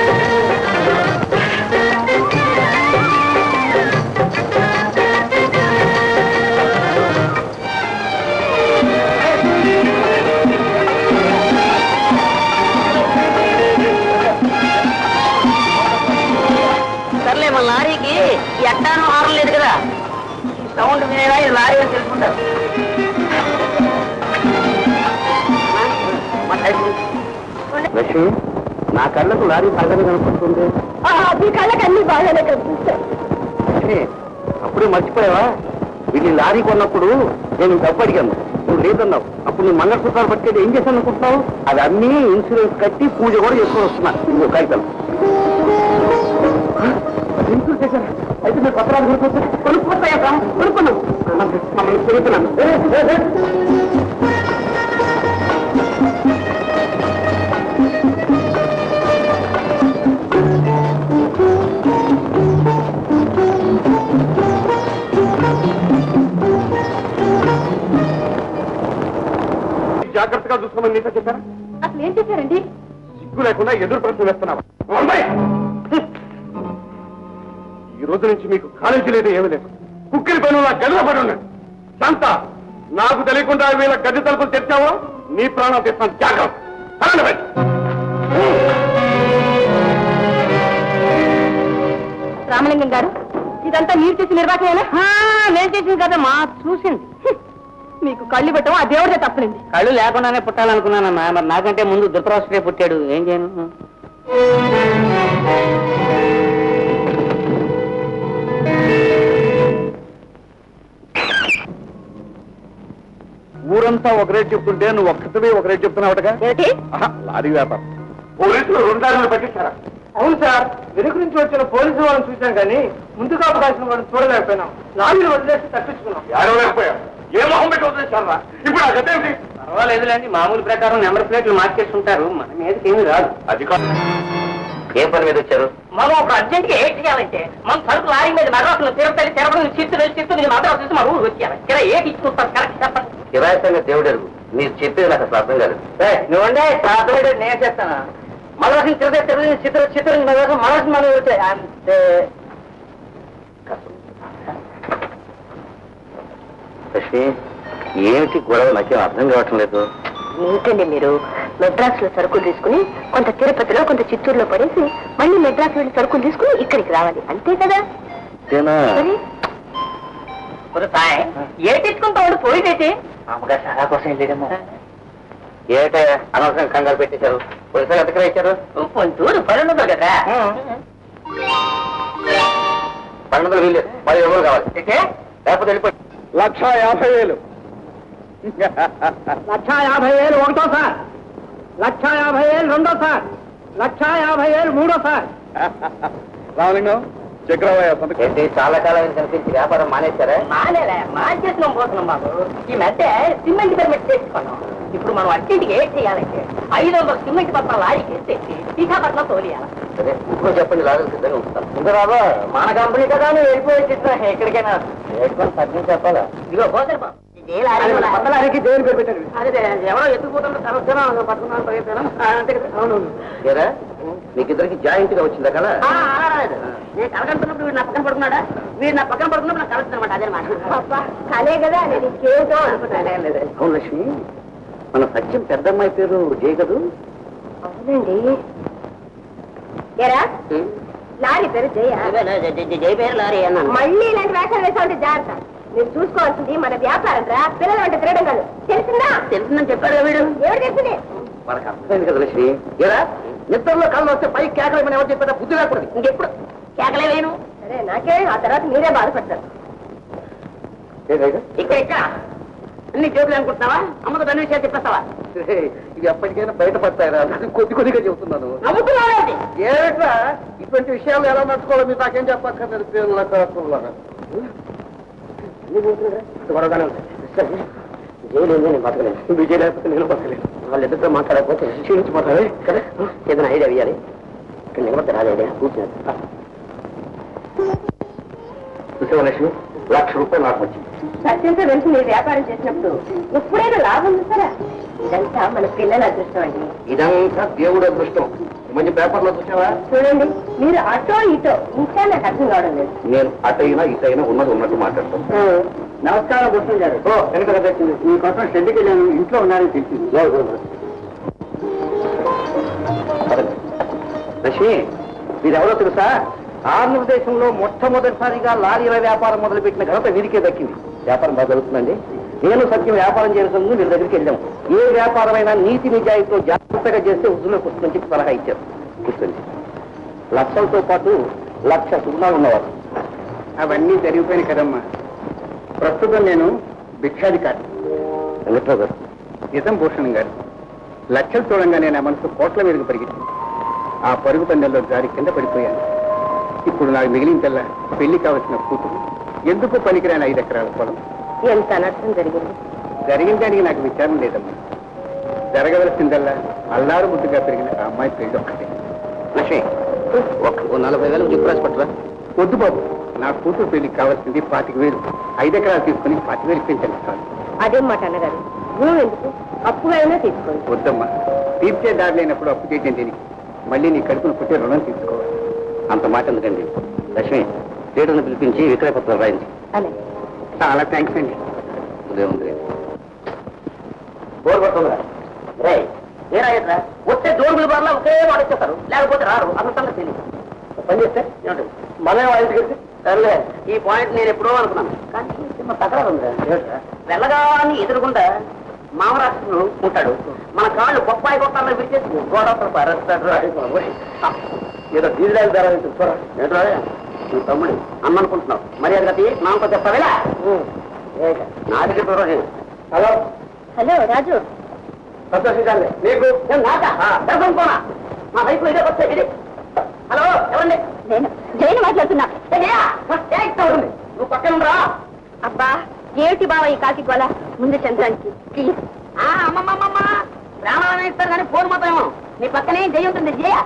ఆ సౌండ్ వినేలా ఇది లారీ అని తెలుసుకుంటారు లక్ష్మి నా కళ్ళకు లారీ బాగానే కనుక్కుంటుంది మీ కళ్ళకి అన్ని బాగానే కనిపిస్తాయి లక్ష్మి అప్పుడే మర్చిపోయావా వీళ్ళు లారీ కొన్నప్పుడు నేను డబ్బు అడిగాను నువ్వు లేదన్నావు అప్పుడు నువ్వు మంగళసూత్రాలు పట్టుకెళ్ళి ఏం చేశాను అనుకుంటున్నావు అది అన్నీ ఇన్సూరెన్స్ కట్టి పూజ కూడా చేసుకొని వస్తున్నా ఇంకో కాగితాలు ఇన్సూరెన్స్ చేశారా అయితే మీరు పత్రాలు కొనుక్కోవచ్చు కొనుక్కోతాయా కొనుక్కున్నాను మమ్మల్ని కొనుక్కున్నాను ఏ, ఏ, ఏ. జాగ్రత్తగా చూసుకోమని నీతో చెప్పారా అసలు ఏం చేశారండి సిగ్గు లేకుండా ఎదురు ప్రశ్న వేస్తున్నావా అమ్మాయి! ఈ రోజు నుంచి మీకు కాలేజీ లేదు ఏమీ లేదు కుక్కిరి పని నా గదిలో పడి ఉన్నాడు శాంత నాకు తెలియకుండా వీళ్ళ గది తలుపులు తెచ్చావో నీ ప్రాణం తెస్తాను జాగ్రత్త పదండి బయట. రామలింగం గారు ఇదంతా మీరు చేసి నిర్వాహమేనా నేను చేసింది కదా మా చూసింది మీకు కళ్ళు పెట్టడం ఆ దేవుడే తప్పనింది కళ్ళు లేకుండానే పుట్టాలనుకున్నానమ్మా మరి నాకంటే ముందు ధృతరాష్ట్రే పుట్టాడు ఏం చేయను ఊరంతా ఒక రేటు చెప్తుంటే నువ్వు ఒక్కటివే ఒక రేటు చెప్తున్నావుటగా ఏమిటి ఆహా, లారీ వ్యాపారం పోలీసులు రెండు దారులు పట్టించారా అవును సార్ వెనుక నుంచి వచ్చిన పోలీసు వాళ్ళని చూసాం కానీ ముందుగా అవకాశం వాళ్ళని చూడలేకపోయినాం లారీలు వదిలేసి తప్పించుకున్నాం ఏడవలేకపోయా ఏ మొహం పెట్టి వదిలేశారా ఇప్పుడు ఆ గత ఏమిటి పర్వాలేదులేండి మామూలు ప్రకారం నెంబర్ ప్లేట్లు మార్చేస్తుంటారు మన మీదకి ఏమి రాదు అది కాదు ఏం పని మీద వచ్చారు మనం ఒక అర్జెంట్ గా ఏం చేయాలంటే మన సరుకు లారీ మీద మద్రాసులో తిరుపతి తిరుపతి చిత్తూరు చిత్తూరు నుంచి మద్రాసు నుంచి మన ఊరు వచ్చేయాలి ఇక్కడ ఏ ఇచ్చుకుంటారు కరెక్ట్ చెప్పండి కిరాయితంగా దేవుడు ఎరుగు మీరు చెప్పేది నాకు అసలు అర్థం కాలేదు నువ్వండే సాధుడు నేను చేస్తాను మద్రాసు నుంచి తిరుపతి తిరుపతి నుంచి చిత్తూరు చిత్తూరు నుంచి మద్రాసు మద్రాసు మన ఊరు వచ్చాయి అంతే లక్ష్మి ఏమిటి గొడవ నాకేం అర్థం కావటం లేదు ఏంటండి మీరు మెడ్రాస్ లో సరుకులు తీసుకుని కొంత తిరుపతిలో కొంత చిత్తూరులో పడేసి మళ్ళీ మెడ్రాస్ వెళ్ళి సరుకులు తీసుకుని ఇక్కడికి రావాలి అంతే కదా అంతేనా మరి ఒక సాయ్ ఏ తెచ్చుకుంటాడు పోయినైతే అమ్మగారు సలహా కోసం వెళ్ళేదేమో ఏటే అనవసరం కంగారు పెట్టేశారు పోలీసులు ఎంతకరా ఇచ్చారు పొంతూరు పనుండదు కదా పన్నెండు వందలు వీల్లేదు పది రోజులు కావాలి లేకపోతే వెళ్ళిపోయి లక్ష యాభై వేలు లక్ష యాభై వేలు ఒకటో సార్ లక్ష యాభై వేలు రెండో సార్ లక్ష యాభై వేలు మూడో సార్ రామలింగం చక్రవయ్య సంతకం ఏంటి చాలా కాలం కనిపించి వ్యాపారం మానేశారా మానేలే మార్చేసినాం పోతున్నాం బాబు ఈ మధ్య సిమెంట్ పెర్మిట్ తెచ్చుకున్నాం ఇప్పుడు మనం అన్నింటికి ఏం చేయాలంటే ఐదు వందల సిమెంట్ పత్రాలు లారీకి ఎత్తేసి విశాఖపట్నం తోలియాలి సరే ఇప్పుడు చెప్పండి లాగా సిద్ధంగా ఉంటాను ఇంకా బాబు మన కంపెనీ కదా నువ్వు వెళ్ళిపోయి చిత్రం ఎక్కడికైనా వేసుకొని తగ్గించి చెప్పాలా ఇదిగో పోతే బాబు ఇదే లారీ కూడా. కొత్త లారీకి దేవుని పేరు పెట్టారు అదే ఎవరో ఎత్తుకుపోతుంటే తరచుగా పట్టుకున్నాను పరిగెత్తాను అంతే కదా అవును ఏరా మీకిద్దరికి జాయింట్ గా వచ్చిందా కదా ఆ, అలా రాలేదు. నేను కలగంటున్నప్పుడు వీడు నా పక్కన పడుకున్నాడా వీడు నా పక్కన పడుకున్నప్పుడు నాకు కలుస్తుంది అనమాట అదే మాట కలే కదా నేను ఇంకేమిటో అనుకుంటాను అవును లక్ష్మి మన సత్యం పెద్దమ్మాయి పేరు జయ కదూ అవునండి ఎరా లారీ పేరు జయ జై పేరు లారీ అన్నాను మళ్ళీ ఇలాంటి వేషాలు వేసా ఉంటే జాగ్రత్త మీరు చూసుకోవాల్సింది మన వ్యాపారం రా పిల్లలు అంటే తిరగడం కాదు తెలిసిందా తెలుసుందని చెప్పాడు వీడు ఎవరు తెలిసింది మనకు అర్థమైంది కదా లక్ష్మి ఏరా నిద్రలో కళ్ళు వస్తే పై కేకలేమని ఎవరు చెప్పారా బుద్ధి లేకూడదు ఇంకెప్పుడు కేకలే వేను సరే నాకే ఆ తర్వాత మీరే బాధపడతారు ఇక్కడ ఇక్కడ అన్ని చేతులు అనుకుంటున్నావా అమ్మకు దాని విషయాలు చెప్పేస్తావా ఇవి ఎప్పటికైనా బయటపడతాయిరా కొద్ది కొద్దిగా చెబుతున్నాను నమ్ముతున్నావు ఏమిట్రా ఇటువంటి విషయాలు ఎలా నడుచుకోవాలో మీరు నాకేం చెప్పక్కర్లేదు పేర్ల కాకుల్లాగా. గొడవగానే ఉంది జైలు ఉంది నేను బతకలేను విజయ్ లేకపోతే నేను బతకలేను వాళ్ళిద్దరితో మాట్లాడకపోతే క్షీణించిపోతాను కదా ఏదైనా ఐడియా వేయాలి ఇక్కడ నిలబడితే రాదు ఐడియా కూర్చున్నాను చూసావా లక్ష్మి లక్ష రూపాయలు నాకు వచ్చింది సత్యంతో కలిసి మీరు వ్యాపారం చేసినప్పుడు ఎప్పుడైనా లాభం చూసారా ఇదంతా మన పిల్లల అదృష్టం అండి ఇదంతా దేవుడు అదృష్టం ఈ మధ్య పేపర్లో చూసావా చూడండి మీరు అటో ఇటో ఇంకా నాకు అర్థం కావడం లేదు నేను అటైనా ఇటైనా ఉన్నది ఉన్నట్టు మాట్లాడతాను నమస్కారం గుర్తు గారు ఓ వెనక వచ్చింది మీకోసం షెడ్కి వెళ్ళాను ఇంట్లో ఉన్నారని తెలిసింది లక్ష్మి మీరెవరో తెలుసా ఆంధ్రప్రదేశంలో మొట్టమొదటిసారిగా లారీల వ్యాపారం మొదలుపెట్టిన ఘనత వీరికే దక్కింది వ్యాపారం బాగా జరుగుతుందండి నేను సత్యం వ్యాపారం చేయాల్సింది వీరి దగ్గరికి వెళ్ళాం ఏ వ్యాపారమైనా నీతి నిజాయితీతో జాగ్రత్తగా చేస్తే వృద్ధులకు వస్తుందని చెప్పి సలహా ఇచ్చారు కూర్చోండి లక్షలతో పాటు లక్ష సుగుణాలు ఉన్నవారు అవన్నీ జరిగిపోయినాయి కదమ్మా ప్రస్తుతం నేను భిక్షాధికారి వెంకట్రావు గారు నిజం భూషణ్ గారు లక్షలు చూడంగానే నా మనసు కోట్ల మీదకు పరిగెత్తింది ఆ పరుగు పందెంలో జారి కింద పడిపోయాను ఇప్పుడు నాకు మిగిలిందల్లా పెళ్లి కావలసిన కూతురు ఎందుకు పనికిరాని ఐదు ఎకరాల పొలం ఎంత అనర్థం జరిగింది జరిగిన దానికి నాకు విచారం లేదమ్మా జరగవలసిందల్లా అల్లారు ముద్దుగా పెరిగిన ఆ అమ్మాయి పెళ్లి ఒక్కటే లక్ష్మి ఒక నలభై వేలకు చెప్పు రాసి పట్టరా వద్దు బాబు నా కూతురు పెళ్లికి కావాల్సింది పాతిక వేలు ఐదు ఎకరాలు తీసుకుని పాతిక వేలు పెంచండి చాలు అదేం మాట అన్నగారు భూమి ఎందుకు అప్పుగా అయినా తీసుకోండి వద్దమ్మా తీర్చే దారి లేనప్పుడు అప్పు చేయటం దీనికి మళ్ళీ నీ కడుపును పుట్టే రుణం తీసుకోవాలి అంత మాట ఎందుకండి లక్ష్మి లీడర్ని పిలిపించి విక్రయ పత్రాలు రాయించి అలా చాలా థ్యాంక్స్ అండి ఉదయం బోర్ కొడుతుందిరా రే ఏ రాయట్రా వస్తే జోరుగుల బార్లా ఒకే వాడు వచ్చేస్తారు లేకపోతే రారు అన్న సంగతి తెలియదు పని చేస్తే ఏమిటి మనమే వాళ్ళ ఇంటికి వెళ్తే సర్లే ఈ పాయింట్ నేను ఎప్పుడో అనుకున్నాను కానీ చిన్న తగరాలు ఉందా ఏమిట్రా? వెళ్ళగాని ఎదురుగుండా మామరాష్ట్రుడు ఉంటాడు మన కాళ్ళు బొప్పాయి కొట్టాలని విడిచేసి గోడవతలు పారేస్తాడు రా. ఆ, ఏదో డీజిల్ ఆయిల్ ధర చూడరా ఏంట్రా నీ తమ్ముడు అన్న అనుకుంటున్నావు మర్యాద గతి నామతో చెప్తావేలా నా దగ్గర చూడండి హలో హలో రాజు సంతోషించాలి నీకు నేను నాక దర్శనం పోనా మా వైపు ఇదే వస్తే ఇది హలో ఎవరండి నేను జైలు మాట్లాడుతున్నా ఏ, ఏ, ఏ, ఇక్కడ ఉంది. నువ్వు పక్కన రా అబ్బా ఏమిటి బావ ఈ కాకి గోల ముందు చంద్రానికి ప్లీజ్ అమ్మమ్మమ్మ ప్రాణాలను ఇస్తారు కానీ ఫోన్ మాత్రం ఏమో నీ పక్కనే జయ ఉంటుంది జయ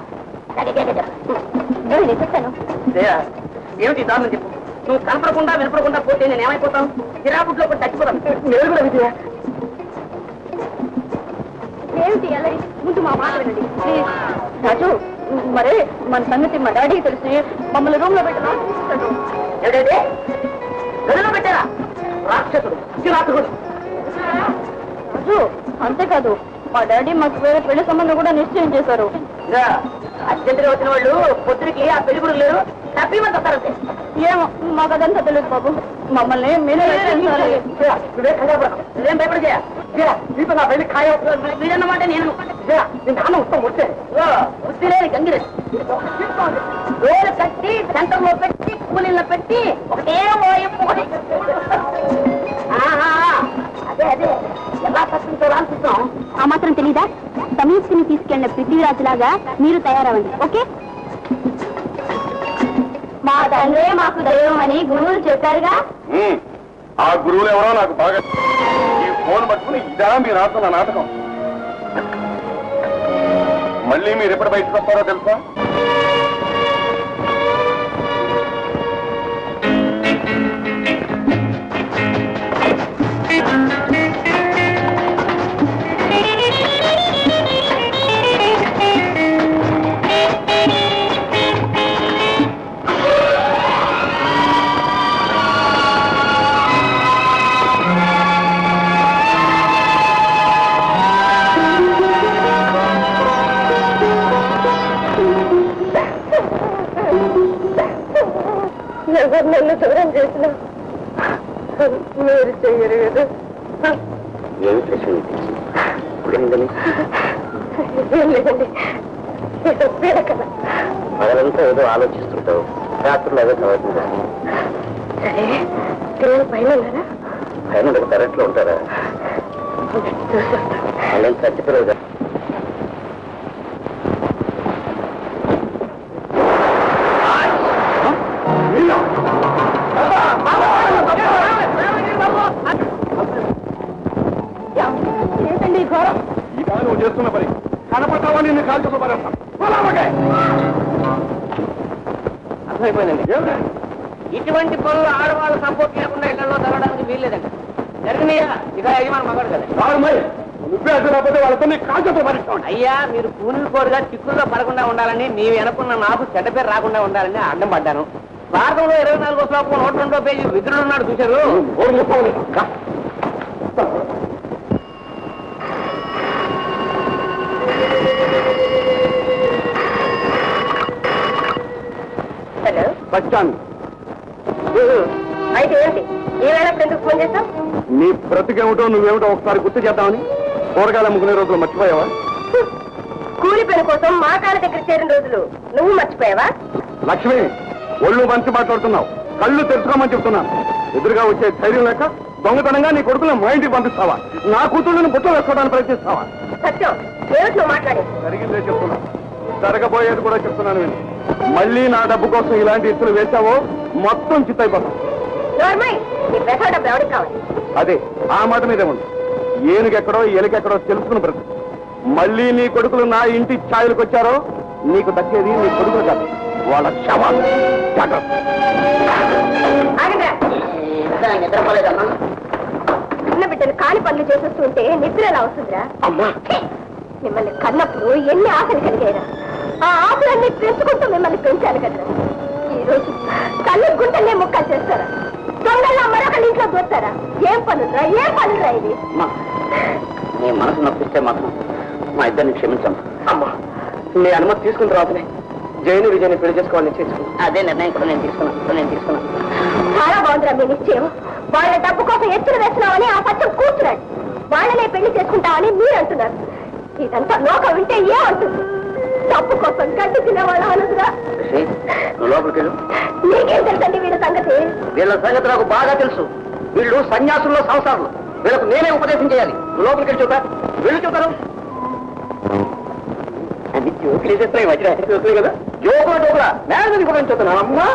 నేను చెప్పాను జయ ఏమిటి దారుణం చెప్పు నువ్వు కనపడకుండా వినపడకుండా పోతే నేను ఏమైపోతాను చిరాపుట్లో కూడా చచ్చిపోతాను నేను కూడా విజయ ఏమిటి అలా ముందు మా మాట వినండి ప్లీజ్ రాజు మరే మన సంగతి మా డాడీకి తెలిసి మమ్మల్ని రూమ్ లో పెట్టినా ఏమిటైతే గదిలో పెట్టారా రాక్షసుడు చిరాకుడు రాజు అంతేకాదు మా డాడీ మాకు వేరే పెళ్లి సంబంధం కూడా నిశ్చయం చేశారు ఇంకా అర్జెంటుగా వచ్చిన వాళ్ళు పొద్దురికి ఆ పెళ్లి కూడా లేరు హ్యాపీ మంత్ వస్తారంటే ఏమో మాకు అదంతా తెలియదు బాబు మమ్మల్ని మీరే రక్షించాలి. నువ్వే కంగారు నువ్వేం భయపడి చేయ నీతో నా పెళ్లి ఖాయం మీరన్నమాట నేను నీ నాన్న ఉత్తరం వచ్చే వృత్తి లేని గంగిరె డోలు కట్టి సెంటర్లో పెట్టి కూలీలో పెట్టి ఒకటే మోయం మోయి ఆహా, అదే అదే ఎలా తప్పించాలో అనుకుంటున్నాం ఆ మాత్రం తెలీదా సమీప్తిని తీసుకెళ్లిన పృథ్వీరాజు లాగా మీరు తయారవ్వండి ఓకే మా తండ్రే మాకు దైవం అని గురువులు చెప్పారుగా ఉమ్, ఆ గురువులు ఎవరో నాకు బాగా ఈ ఫోన్ పట్టుకుని ఇదా మీరు ఆడుతున్న నాటకం మళ్ళీ మీరు ఎప్పుడు బయటకు వస్తారో తెలుసా ఎవరు నన్ను దూరం చేసిన మీరు చెయ్యరు కదా ఏమిటి లక్ష్మి ఇప్పుడేంటని ఏం లేదండి ఏదో పీడ కదా పగలంతా ఏదో ఆలోచిస్తుంటావు రాత్రులు ఏదో చదువుతుంటావు సరే పిల్లలు పైన ఉన్నారా పైన ఒక పెరట్లో ఉంటారా వాళ్ళని చచ్చిపోలేదు కదా ఏంటండి ఈ ఘోరం ఈ కాలం నువ్వు చేస్తున్న పని కనపడతావా నిన్ను కాల్చుకో పడేస్తాను అర్థమైపోయిందండి ఏమిటి ఇటువంటి పనులు ఆడవాళ్ళ సపోర్ట్ లేకుండా ఇళ్లలో జరగడానికి వీల్లేదండి జరిగినాయా ఇక యజమాని మగాడు కదా రాదు మరి నువ్వే అడ్డు రాకపోతే వాళ్ళతో నీ కాల్చుకో పడేస్తాను అయ్యా మీరు కూలీలు కోరుగా చిక్కుల్లో పడకుండా ఉండాలని నీవు అనుకున్న నాకు చెడ్డ పేరు రాకుండా ఉండాలని అడ్డం పడ్డాను భారతంలో ఇరవై నాలుగో శ్లోకం నూట రెండో పేజీ విధుడు ఉన్నాడు చూశారు హలో సత్యాన్ని అయితే ఏంటి ఈ వేళ ఎందుకు ఫోన్ చేస్తావు నీ బ్రతికేమిటో నువ్వేమిటో ఒకసారి గుర్తు చేద్దామని కూరగాయలు అమ్ముకునే రోజులు మర్చిపోయావా కూలి పని కోసం మా కాళ్ళ దగ్గర చేరిన రోజులు నువ్వు మర్చిపోయావా లక్ష్మి ఒళ్ళు మంచి మాట్లాడుతున్నావు కళ్ళు తెరుచుకోమని చెప్తున్నాను ఎదురుగా వచ్చే ధైర్యం లేక దొంగతనంగా నీ కొడుకులను మా ఇంటికి పంపిస్తావా నా కూతుళ్ళని బుట్టలు వేసుకోవడానికి ప్రయత్నిస్తావా సత్యం ఏమిటి నువ్వు మాట్లాడేది జరిగిందే చెప్తున్నా జరగబోయేది కూడా చెప్తున్నాను విను. మళ్ళీ నా డబ్బు కోసం ఇలాంటి ఎత్తులు వేశావో మొత్తం చిత్తైపోతాం నోర్మై నీ పెద్ద డబ్బు ఎవరికి కావాలి అదే ఆ మాట మీదే ఉండు ఏనుగెక్కడో ఎలుకెక్కడో తెలుసుకుని బ్రతు మళ్ళీ నీ కొడుకులు నా ఇంటి ఛాయలకు వచ్చారో నీకు దక్కేది నీ కొడుకులు కాదు వాళ్ళ శవాలు జాగ్రత్త ఆగండి నిద్రపోలేదమ్మా చిన్న బిడ్డను కాని పనులు చేసేస్తుంటే నిద్ర ఎలా వస్తుందిరా అమ్మా మిమ్మల్ని కన్నప్పుడు ఎన్ని ఆశలు కలిగాయిరా ఆ ఆశలన్నీ పెంచుకుంటూ మిమ్మల్ని పెంచాలి కదరా ఈ రోజు కళ్ళు గుంటలే ముక్కలు చేస్తారా దొంగల్లో మరొకరి ఇంట్లో దూరుతారా ఏం పనులురా ఏం పనులురా ఇది అమ్మా నీ మనసు నొప్పిస్తే మాత్రం మా ఇద్దరిని క్షమించమ్మా అమ్మా నీ అనుమతి తీసుకున్న తర్వాతనే జైలు విజయని పెళ్లి చేసుకోవాలని చేసుకున్నాను అదే నిర్ణయం కూడా నేను తీసుకున్నాను కూడా నేను తీసుకున్నాను చాలా బాగుందిరా మీ నిశ్చయం వాళ్ళ డబ్బు కోసం ఎత్తులు వేస్తున్నామని ఆ సత్యం కూర్చున్నాడు వాళ్ళనే పెళ్లి చేసుకుంటామని మీరు అంటున్నారు ఇదంతా లోకం వింటే ఏమంటుంది డబ్బు కోసం గడ్డి తినేవాళ్ళ అనుదురా శ్రీ, నువ్వు లోపలికి వెళ్ళు నీకేం తెలుసండి వీళ్ళ సంగతి వీళ్ళ సంగతి నాకు బాగా తెలుసు వీళ్ళు సన్యాసుల్లో సంసారులు వీళ్ళకు నేనే ఉపదేశం చేయాలి నువ్వు లోపలికి వెళ్ళి చూద్దా వెళ్ళి చూద్దాను అది జోకులు వేసేస్తాయి వచ్చిన జోకులే కదా జోకులు జోకులా నేను కూడా చూస్తున్నాను అమ్మా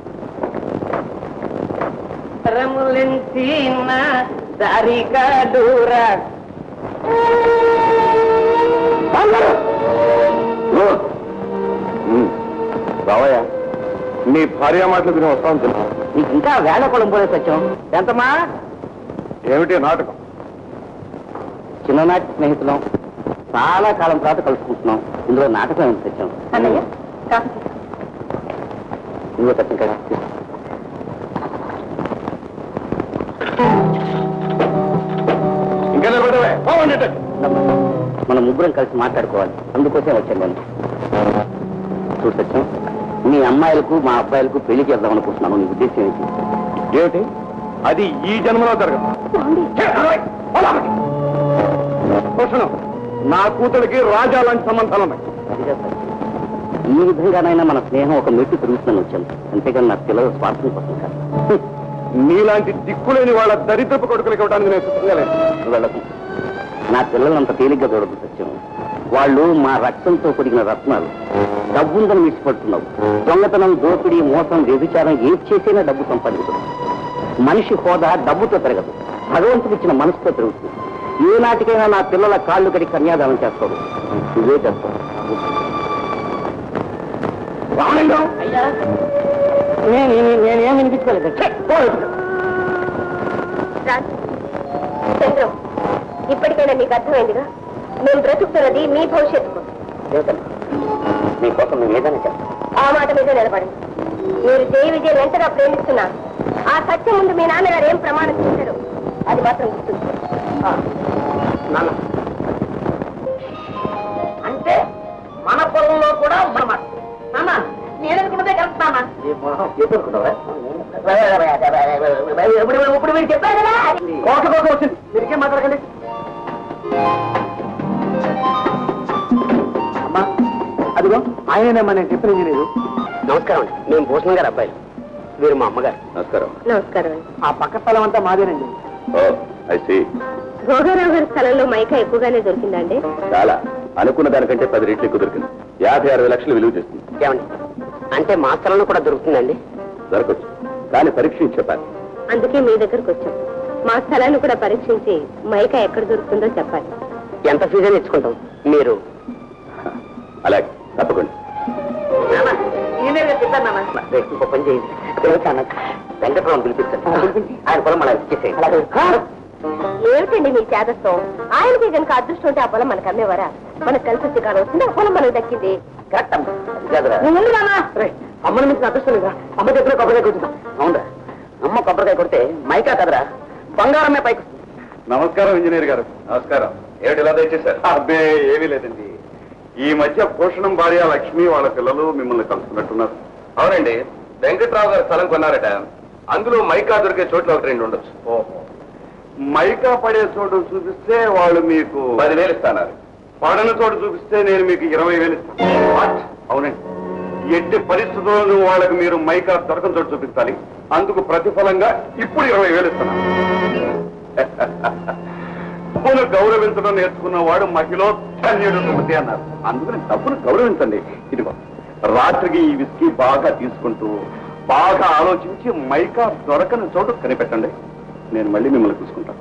రములించిన దారిగా దూరా రావయ్య నీ భార్య మాటలు విని వస్తాను తెలుసు నీకు ఇంకా వేళ కొలం పోలే సత్యం ఎంతమ్మా ఏమిటి నాటకం చిన్ననాటి స్నేహితులం చాలా కాలం తర్వాత కలుసుకుంటున్నాం ఇందులో నాటకం ఏమిటి సత్యం అన్నయ్య కాఫీ ఇంకో సత్యం కదా ఇంకా నిలబడవే పోవండి ఇటు. మన ముగ్గురం కలిసి మాట్లాడుకోవాలి అందుకోసం వచ్చాను నేను చూడు సత్యం మీ అమ్మాయిలకు మా అబ్బాయిలకు పెళ్లి చేద్దాం అనుకుంటున్నాను నీ ఉద్దేశం ఏంటి ఏమిటి అది ఈ జన్మలో జరగదు ఛే, అరవై, పోదామని. కూర్చున్నాం. నా కూతురికి రాజా లాంటి సంబంధాలు ఉన్నాయి అదిగా సత్యం. ఈ విధంగానైనా మన స్నేహం ఒక మెట్టు తిరుగుతుందని వచ్చాను అంతేగాని నా పిల్లల స్వార్థం కోసం కాదు హ్మ్. నీలాంటి దిక్కులేని వాళ్ళ దరిద్రపు కొడుకులకు ఇవ్వడానికి నేను సిద్ధంగా లేదు నువ్వు వెళ్ళకు నా పిల్లలు అంత తేలిగ్గా చూడదు సత్యం వాళ్ళు మా రక్తంతో కూడిన రత్నాలు డబ్బుందని విడిచిపడుతున్నావు దొంగతనం దోపిడీ మోసం వ్యభిచారం ఏం చేసినా డబ్బు సంపాదించదు మనిషి హోదా డబ్బుతో పెరగదు భగవంతుడు ఇచ్చిన మనసుతో పెరుగుతుంది ఏ నాటికైనా నా పిల్లల కాళ్ళు కడి కన్యాదానం చేస్తాడు నువ్వే చేస్తావు రామలింగం అయ్యా నేనేం వినిపించుకోలేదు రాజు చంద్రం ఇప్పటికైనా నీకు అర్థమైందిగా మేము బ్రతుకుతున్నది మీ భవిష్యత్తు కోసం మీకోసం నేను ఏదైనా చేస్తాను ఆ మాట మీద నిలబడింది మీరు జయ విజయ్ ఎంతగా ప్రేమిస్తున్నారు ఆ సత్యం ముందు మీ నాన్నగారు ఏం ప్రమాణం చేశారు అది మాత్రం గుర్తుంచుకో నాన్న అంటే మన పొలంలో కూడా మన నాన్న నేననుకున్నదే కలుపుతానా ఇప్పుడు మీరు చెప్పారు కదా కోట కోట వచ్చింది మీరికే మాట్లాడకండి అమ్మా అదిగో ఆయనేనమ్మా నేను చెప్పిన ఇంజనీరు నమస్కారం అండి మేము భూషణ్ గారు అబ్బాయి వీరు మా అమ్మగారు నమస్కారం నమస్కారం అండి ఆ పక్క స్థలం అంతా మాదేనండి ఓ ఐ సీ భోగారావు గారి స్థలంలో మైకా ఎక్కువగానే దొరికిందండి చాలా అనుకున్న దానికంటే పది రెట్లు ఎక్కువ దొరికింది యాభై అరవై లక్షలు విలువ చేస్తుంది ఏమండి అంటే మా స్థలంలో కూడా దొరుకుతుందండి దొరకచ్చు కానీ పరీక్షించి చెప్పాలి అందుకే మీ దగ్గరకు వచ్చాం మా స్థలాన్ని కూడా పరీక్షించి మైకా ఎక్కడ దొరుకుతుందో చెప్పాలి ఎంత ఫీజు ఇచ్చుకుంటాం మీరు అలాగే తప్పకుండా ఇంకో పని చేయండి వెంకటరావు పిలిపిస్తాను ఆయన పొలం మళ్ళీ ఇచ్చేసేయండి ఏమిటండి మీ చేదస్తం ఆయనకి కనుక అదృష్టం ఉంటే ఆ పొలం మనకు అమ్మేవారా మనకు కలిసి వచ్చి కాలం వస్తుంది ఆ పొలం మనకు దక్కింది కరెక్ట్ అమ్మా జాగ్రత్త నువ్వు ముందు రామా అమ్మని మించిన అదృష్టం లేదా అమ్మ చెప్పిన కొబ్బరికాయ కొట్టుదా అవునరా అమ్మ కొబ్బరికాయ కొడితే మైకా కదరా బంగారమే పైకి వస్తుంది. నమస్కారం ఇంజనీర్ గారు నమస్కారం ఏమిటి ఇలా దయచేశారు అబ్బే ఏమీ లేదండి ఈ మధ్య భూషణం భార్య లక్ష్మి వాళ్ళ పిల్లలు మిమ్మల్ని కలుసుకున్నట్టున్నారు అవునండి వెంకట్రావు గారు స్థలం కొన్నారట అందులో మైకా దొరికే చోట్ల ఒకటి రెండు ఉండొచ్చు ఓహో మైకా పడే చోటు చూపిస్తే వాళ్ళు మీకు పదివేలు ఇస్తాన్నారు పడని చోటు చూపిస్తే నేను మీకు ఇరవై వేలు ఇస్తాను What? అవునండి ఎట్టి పరిస్థితుల్లోనూ వాళ్ళకి మీరు మైకా దొరకని చోటు చూపించాలి అందుకు ప్రతిఫలంగా ఇప్పుడు ఇరవై వేలు ఇస్తున్నాను డబ్బును గౌరవించడం నేర్చుకున్న వాడు మహిళ ధన్యుడు ఒకటి అన్నారు అందుకని డబ్బును గౌరవించండి ఇదిగో రాత్రికి ఈ విస్కీ బాగా తీసుకుంటూ బాగా ఆలోచించి మైకా దొరకని చోటు కనిపెట్టండి నేను మళ్ళీ మిమ్మల్ని చూసుకుంటాను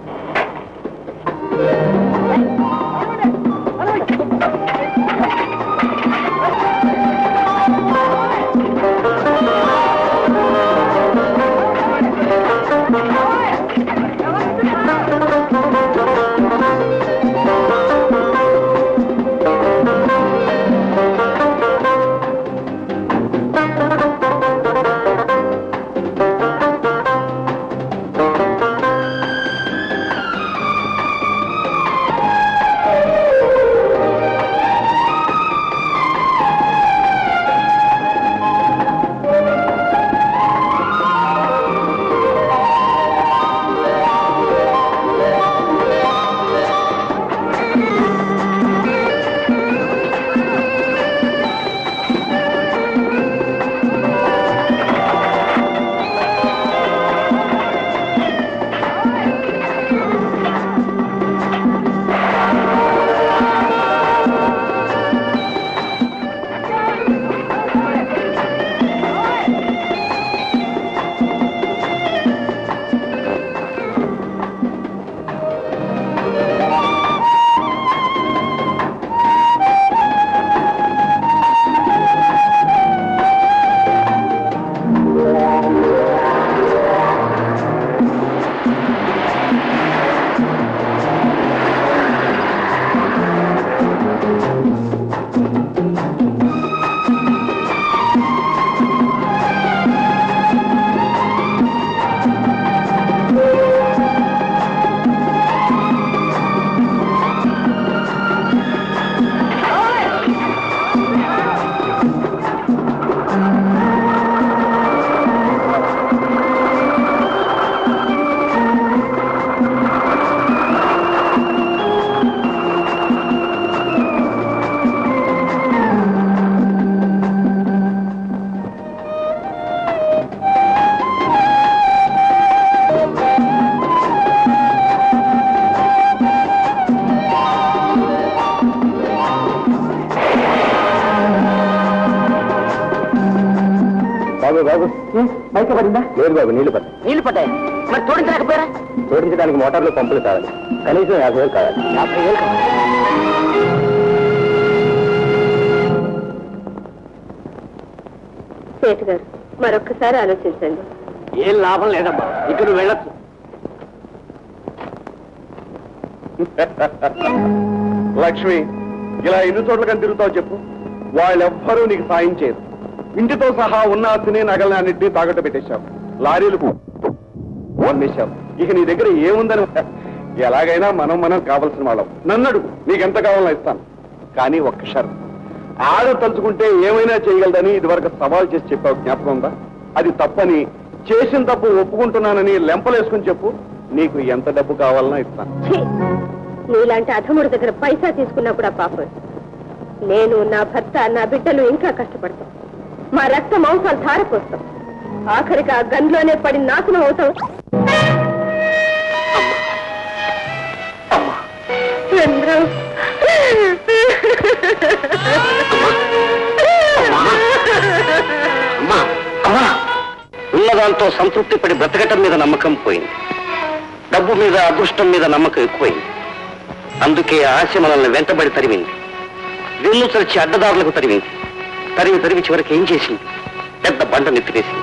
బాబు బాబు మైక పడిందా లేదు బాబు నీళ్లు పడ్డాయి నీళ్లు పడ్డాయి మరి తోడించలేకపోయారా జోడించడానికి మోటార్లు పంపులు కావాలి కనీసం యాభై వేలు కావాలి యాభై వేలు కావాలి. సేటు గారు మరొక్కసారి ఆలోచించండి ఏం లాభం లేదమ్మా ఇక్కడ నువ్వు వెళ్ళొచ్చు లక్ష్మి ఇలా ఎన్ని చోట్ల కానీ తిరుగుతావు చెప్పు వాళ్ళెవ్వరూ నీకు సాయం చేయరు ఇంటితో సహా ఉన్న ఆస్తిని నగలని అన్నింటినీ తాకట్టు పెట్టేశావు లారీలకు వన్నేశావు ఇక నీ దగ్గర ఏముందని ఎలాగైనా మనం మనం కావలసిన వాళ్ళం నన్ను అడుగు నీకెంత కావాలో ఇస్తాను కానీ ఒక్క షరతు ఆడ తలుచుకుంటే ఏమైనా చేయగలదని ఇదివరకు సవాల్ చేసి చెప్పావు జ్ఞాపకం ఉందా అది తప్పని చేసిన తప్పు ఒప్పుకుంటున్నానని లెంపలేసుకుని చెప్పు నీకు ఎంత డబ్బు కావాలన్నా ఇస్తాను ఛీ! నీలాంటి అధముడి దగ్గర పైసా తీసుకున్నప్పుడు ఆ పాపం నేను నా భర్త నా బిడ్డలు ఇంకా కష్టపడతాం మా రక్త మాంసాలు ధారపోస్తాం ఆఖరికి ఆ గన్లోనే పడి నాశనం అవుతాం చంద్రం. ఉన్నదాంతో సంతృప్తి పడి బ్రతకటం మీద నమ్మకం పోయింది డబ్బు మీద అదృష్టం మీద నమ్మకం ఎక్కువైంది అందుకే ఆశ మనల్ని వెంటబడి తరిమింది వెన్ను చరిచి అడ్డదారులకు తరిమింది తరిమి తరిమి చివరికి ఏం చేసింది పెద్ద బండ నెత్తివేసింది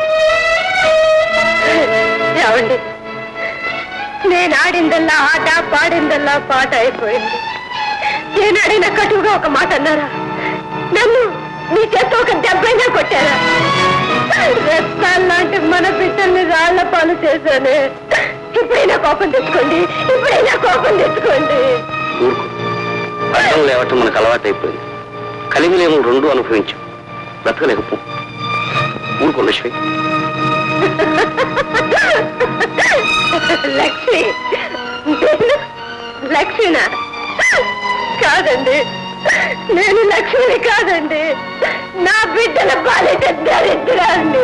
ఏమండి నేను ఆడిందల్లా ఆట పాడిందల్లా పాట అయిపోయింది ఏనాడైనా కటువుగా ఒక మాట అన్నారా నన్ను మీ చేత్తో ఒక దెబ్బైనా కొట్టారా లాంటి మన బిడ్డల్ని రాళ్ల పాలు చేశానే ఇప్పుడైనా కోపం తెచ్చుకోండి ఇప్పుడైనా కోపం తెచ్చుకోండి ఊరుకు అడ్డం లేవటం మనకు అలవాటైపోయింది కలిమిలేము రెండు అనుభవించాం బ్రతకలేకపో ఊరుకో లక్ష్మి లక్ష్మి లక్ష్మినా కాదండి నేను లక్ష్మిని కాదండి నా బిడ్డల బాలిక దరిద్రాన్ని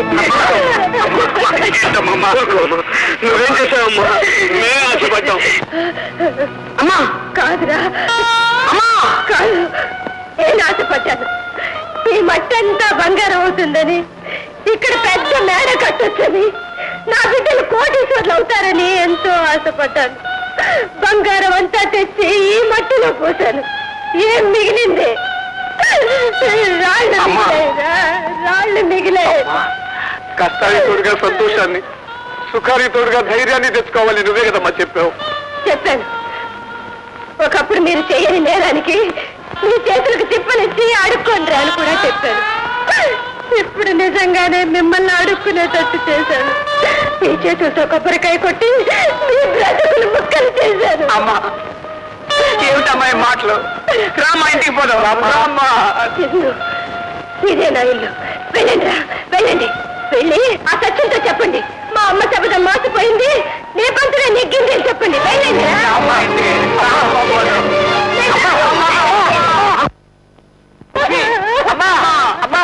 నువ్వేం చేశావమ్మా మేమే ఆశపడ్డాం అమ్మా కాదురా అమ్మా కాదు నేను ఆశపడ్డాను ఈ మట్టంతా బంగారం అవుతుందని ఇక్కడ పెద్ద మేడ కట్టొచ్చని నా బిడ్డలు కోటీశ్వర్లు అవుతారని ఎంతో ఆశపడ్డాను బంగారం అంతా తెచ్చి ఈ మట్టిలో పోసాను ఏం మిగిలింది రాళ్ళు మిగిలాయిరా, రాళ్ళు మిగిలాయి కష్టానికి తోడుగా సంతోషాన్ని సుఖానికి తోడుగా ధైర్యాన్ని తెచ్చుకోవాలి నువ్వే కదమ్మా చెప్పావు చెప్పాను ఒకప్పుడు మీరు చేయని నేరానికి మీ చేతులకు తిప్పనిచ్చి అడుక్కోండి అని కూడా చెప్పాను ఇప్పుడు నిజంగానే మిమ్మల్ని అడుక్కునేటట్టు చేశాను మీ చేతులతో కొబ్బరికాయ కొట్టి మీ బ్రతుకులు ముక్కలు చేశాను అమ్మా ఏమిటమ్మా ఈ మాటలు రామ్మా ఇంటికి పోదాం రామ్మా ఇల్లు ఇదే నా ఇల్లు వెళ్ళండి రా వెళ్ళండి వెళ్ళి ఆ సత్యంతో చెప్పండి మా అమ్మ శబదం మాసిపోయింది నీ పంతులే నెగ్గింది అని చెప్పండి వెళ్ళండి రా. అమ్మా ఇంటికి రామ్మా, పోదాం. అమ్మా అమ్మా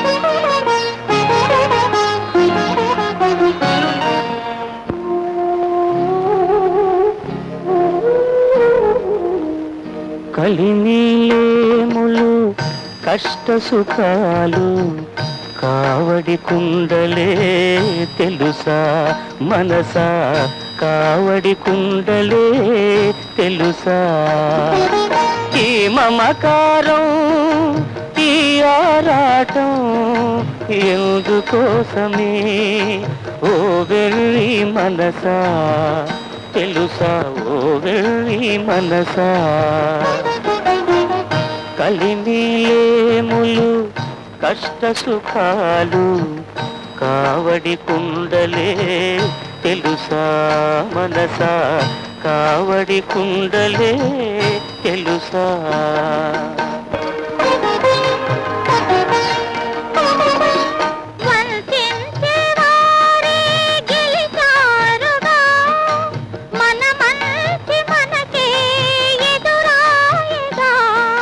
కలినీలేములు కష్ట సుఖాలు కావడి కుండలే తెలుసా మనసా కావడి కుండలే తెలుసా ఈ మమకారం ఈ ఆరాటం ఎందుకోసమే ఓ వెళ్ళి మనసా తెలుసా ఓ వెళ్ళి మనసా కలిమిలేములు కష్ట సుఖాలు కావడి కుండలే తెలుసా మనసా కావడి కుండలే తెలుసా వంచించేవారే గెలిచారుగా మన మంచి మనకే ఎదురాయగా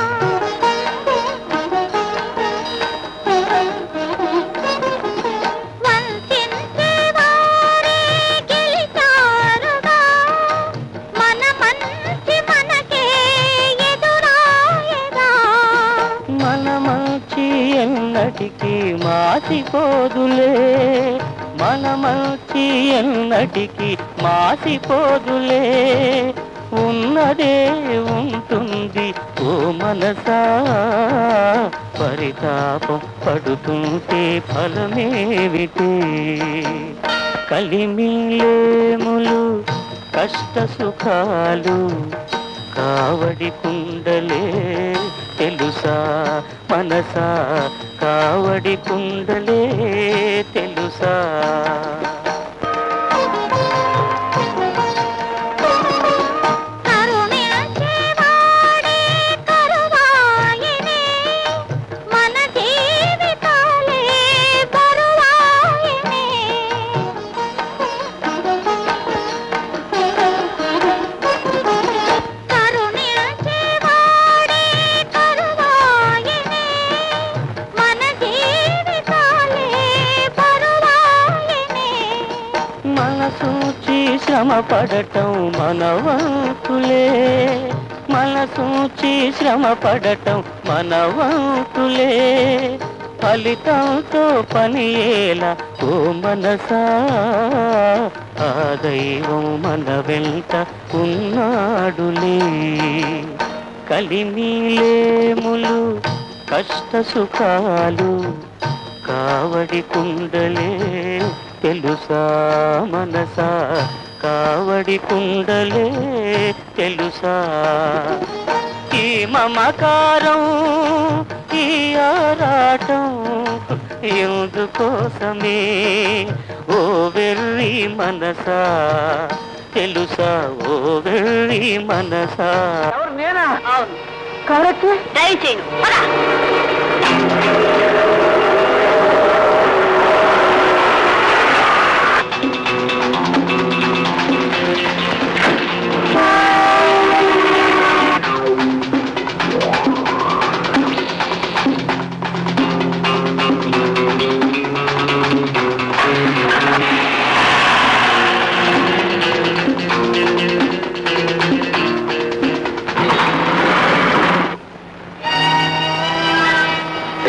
వంచించేవారే గెలిచారుగా మన మంచి మనకే ఎదురాయగా మన మంచి ఎన్నటికీ మాసిపోదులే మన మంచి ఎన్నటికీ మాసిపోదులే ఉన్నదే ఉంటుంది ఓ మనసా పరితాపం పడుతుంటే ఫలమేమిటి కలిమిలేములు కష్ట సుఖాలు కావడి కుండలే తెలుసా మనసా కావడి కుండలే తెలుసా కరుణించేవాడే కరువాయనే మన జీవితాలే బరువాయనే కరుణించేవాడే కరువాయనే మన జీవితాలే బరువాయనే మనసూచి శ్రమ పడటం మనవంతులే మనసూచి శ్రమ పడటం మనవంతులే ఫలితంతో పనియేలా ఓ మనసా ఆ దైవం మన వెంట ఉన్నాడులే కలిమిలేములు కష్ట సుఖాలు కావడి కుండలే తెలుసా మనసా కావడి కుండలే తెలుసా ఈ మమకారం ఈ ఆరాటం ఎందుకోసమే ఓ వెర్రి మనసా తెలుసా ఓ వెర్రి మనసా కావచ్చు డ్రైవ్ చేయను పద.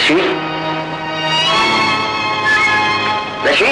లక్ష్మి లక్ష్మి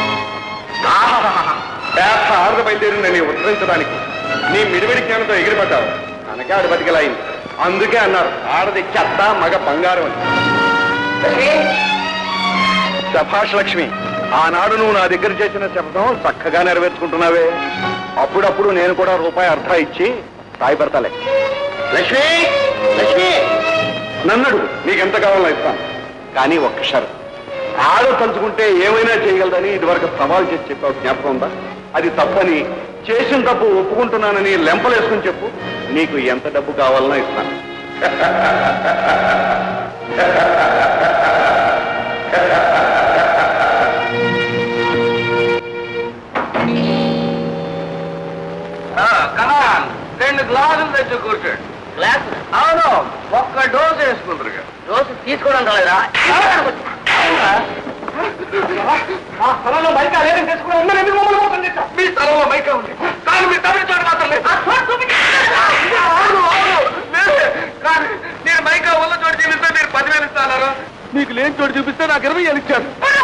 పేద ఆరుద బయలుదేరింది నీ ఉత్తరించడానికి నీ మిడిమిడి జ్ఞానంతో ఎగిరిపడ్డావు అనకే ఆడు బతికలాయింది అందుకే అన్నారు ఆడది చెత్త మగ బంగారం అని శభాష్ లక్ష్మి ఆనాడు నువ్వు నా దగ్గర చేసిన శబ్దం చక్కగా నెరవేర్చుకుంటున్నావే అప్పుడప్పుడు నేను కూడా రూపాయి అర్థం ఇచ్చి సాయపడతాలే లక్ష్మి లక్ష్మి నన్నడు నీకెంత కావాలో ఇస్తాను కానీ ఒక్క షరతు ఆడ తలుచుకుంటే ఏమైనా చేయగలదని ఇదివరకు సవాల్ చేసి చెప్పావు జ్ఞాపకం ఉందా అది తప్పని చేసిన తప్పు ఒప్పుకుంటున్నానని లెంపలేసుకుని చెప్పు నీకు ఎంత డబ్బు కావాలన్నా ఇస్తాను కమాన్ రెండు గ్లాసులు తెచ్చి కూర్చోండి గ్లాస్ అవును ఒక్క డోసు వేసుకుంటారు రోజు తీసుకోవడం రాలేదా ఆ స్థలంలో బయట లేదని తెలుసుకుని ఉన్న ఎందుకు మమ్మల్ని మోసం చేశావు? మీ స్థలంలో మైకా ఉంది కానీ మీ తమిళ చోట మాత్రం లేదు అవును, అవును, లేదే. కానీ నేను మైకా ఉన్న చోటు చూపిస్తే మీరు పదివేలు ఇస్తాను నీకు లేని చోటు చూపిస్తే నాకు ఇరవై ఏళ్ళు ఇచ్చారు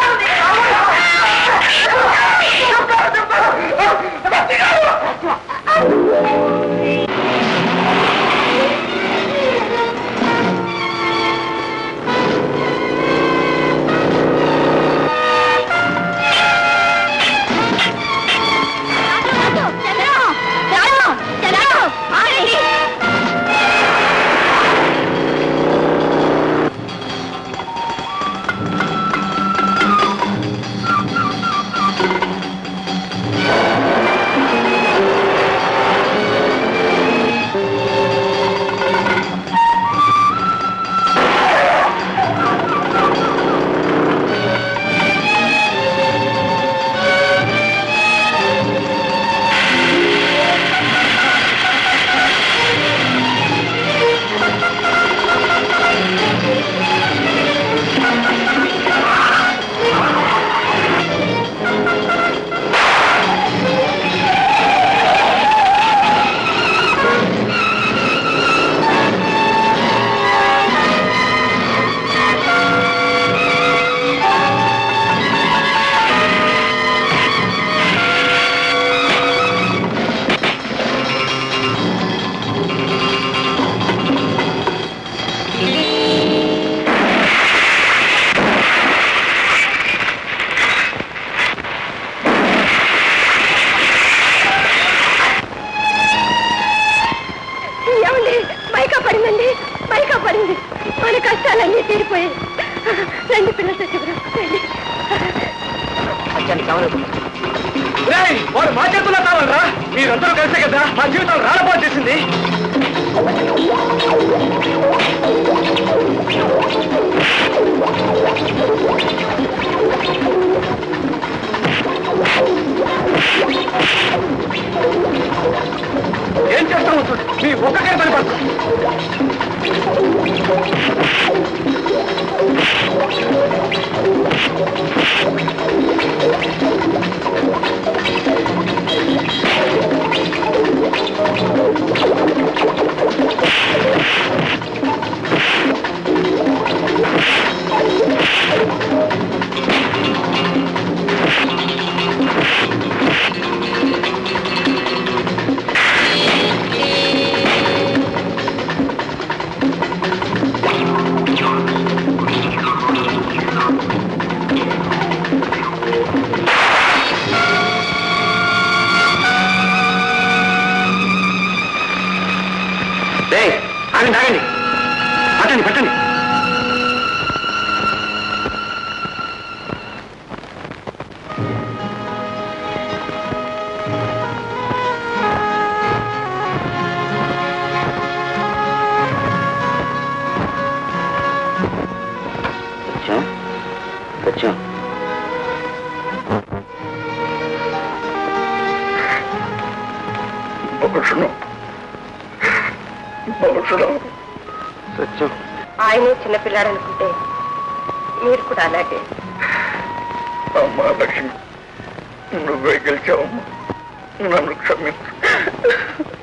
ఏమండి మైకా పడిందండి మైకా పడింది మన కష్టాలన్నీ తీరిపోయాయి రండి పిల్లలు సత్యవరం రండి వాడు మా చేతుల్లో కావాలరా మీరందరూ కలిసే కదా మా జీవితాలు రాడపాటు చేసింది ఏం చేస్తాము చూడు మీ ఒక్కకే పనిపడుతుంది ఆగండి ఆగండి పట్టండి పట్టండి సత్యం సత్యం భూషణం భూషణం సత్యం ఆయనే చిన్నపిల్లాడు అనుకుంటే మీరు కూడా అలాగే అమ్మా లక్ష్మి నువ్వే గెలిచావమ్మా నన్ను క్షమించు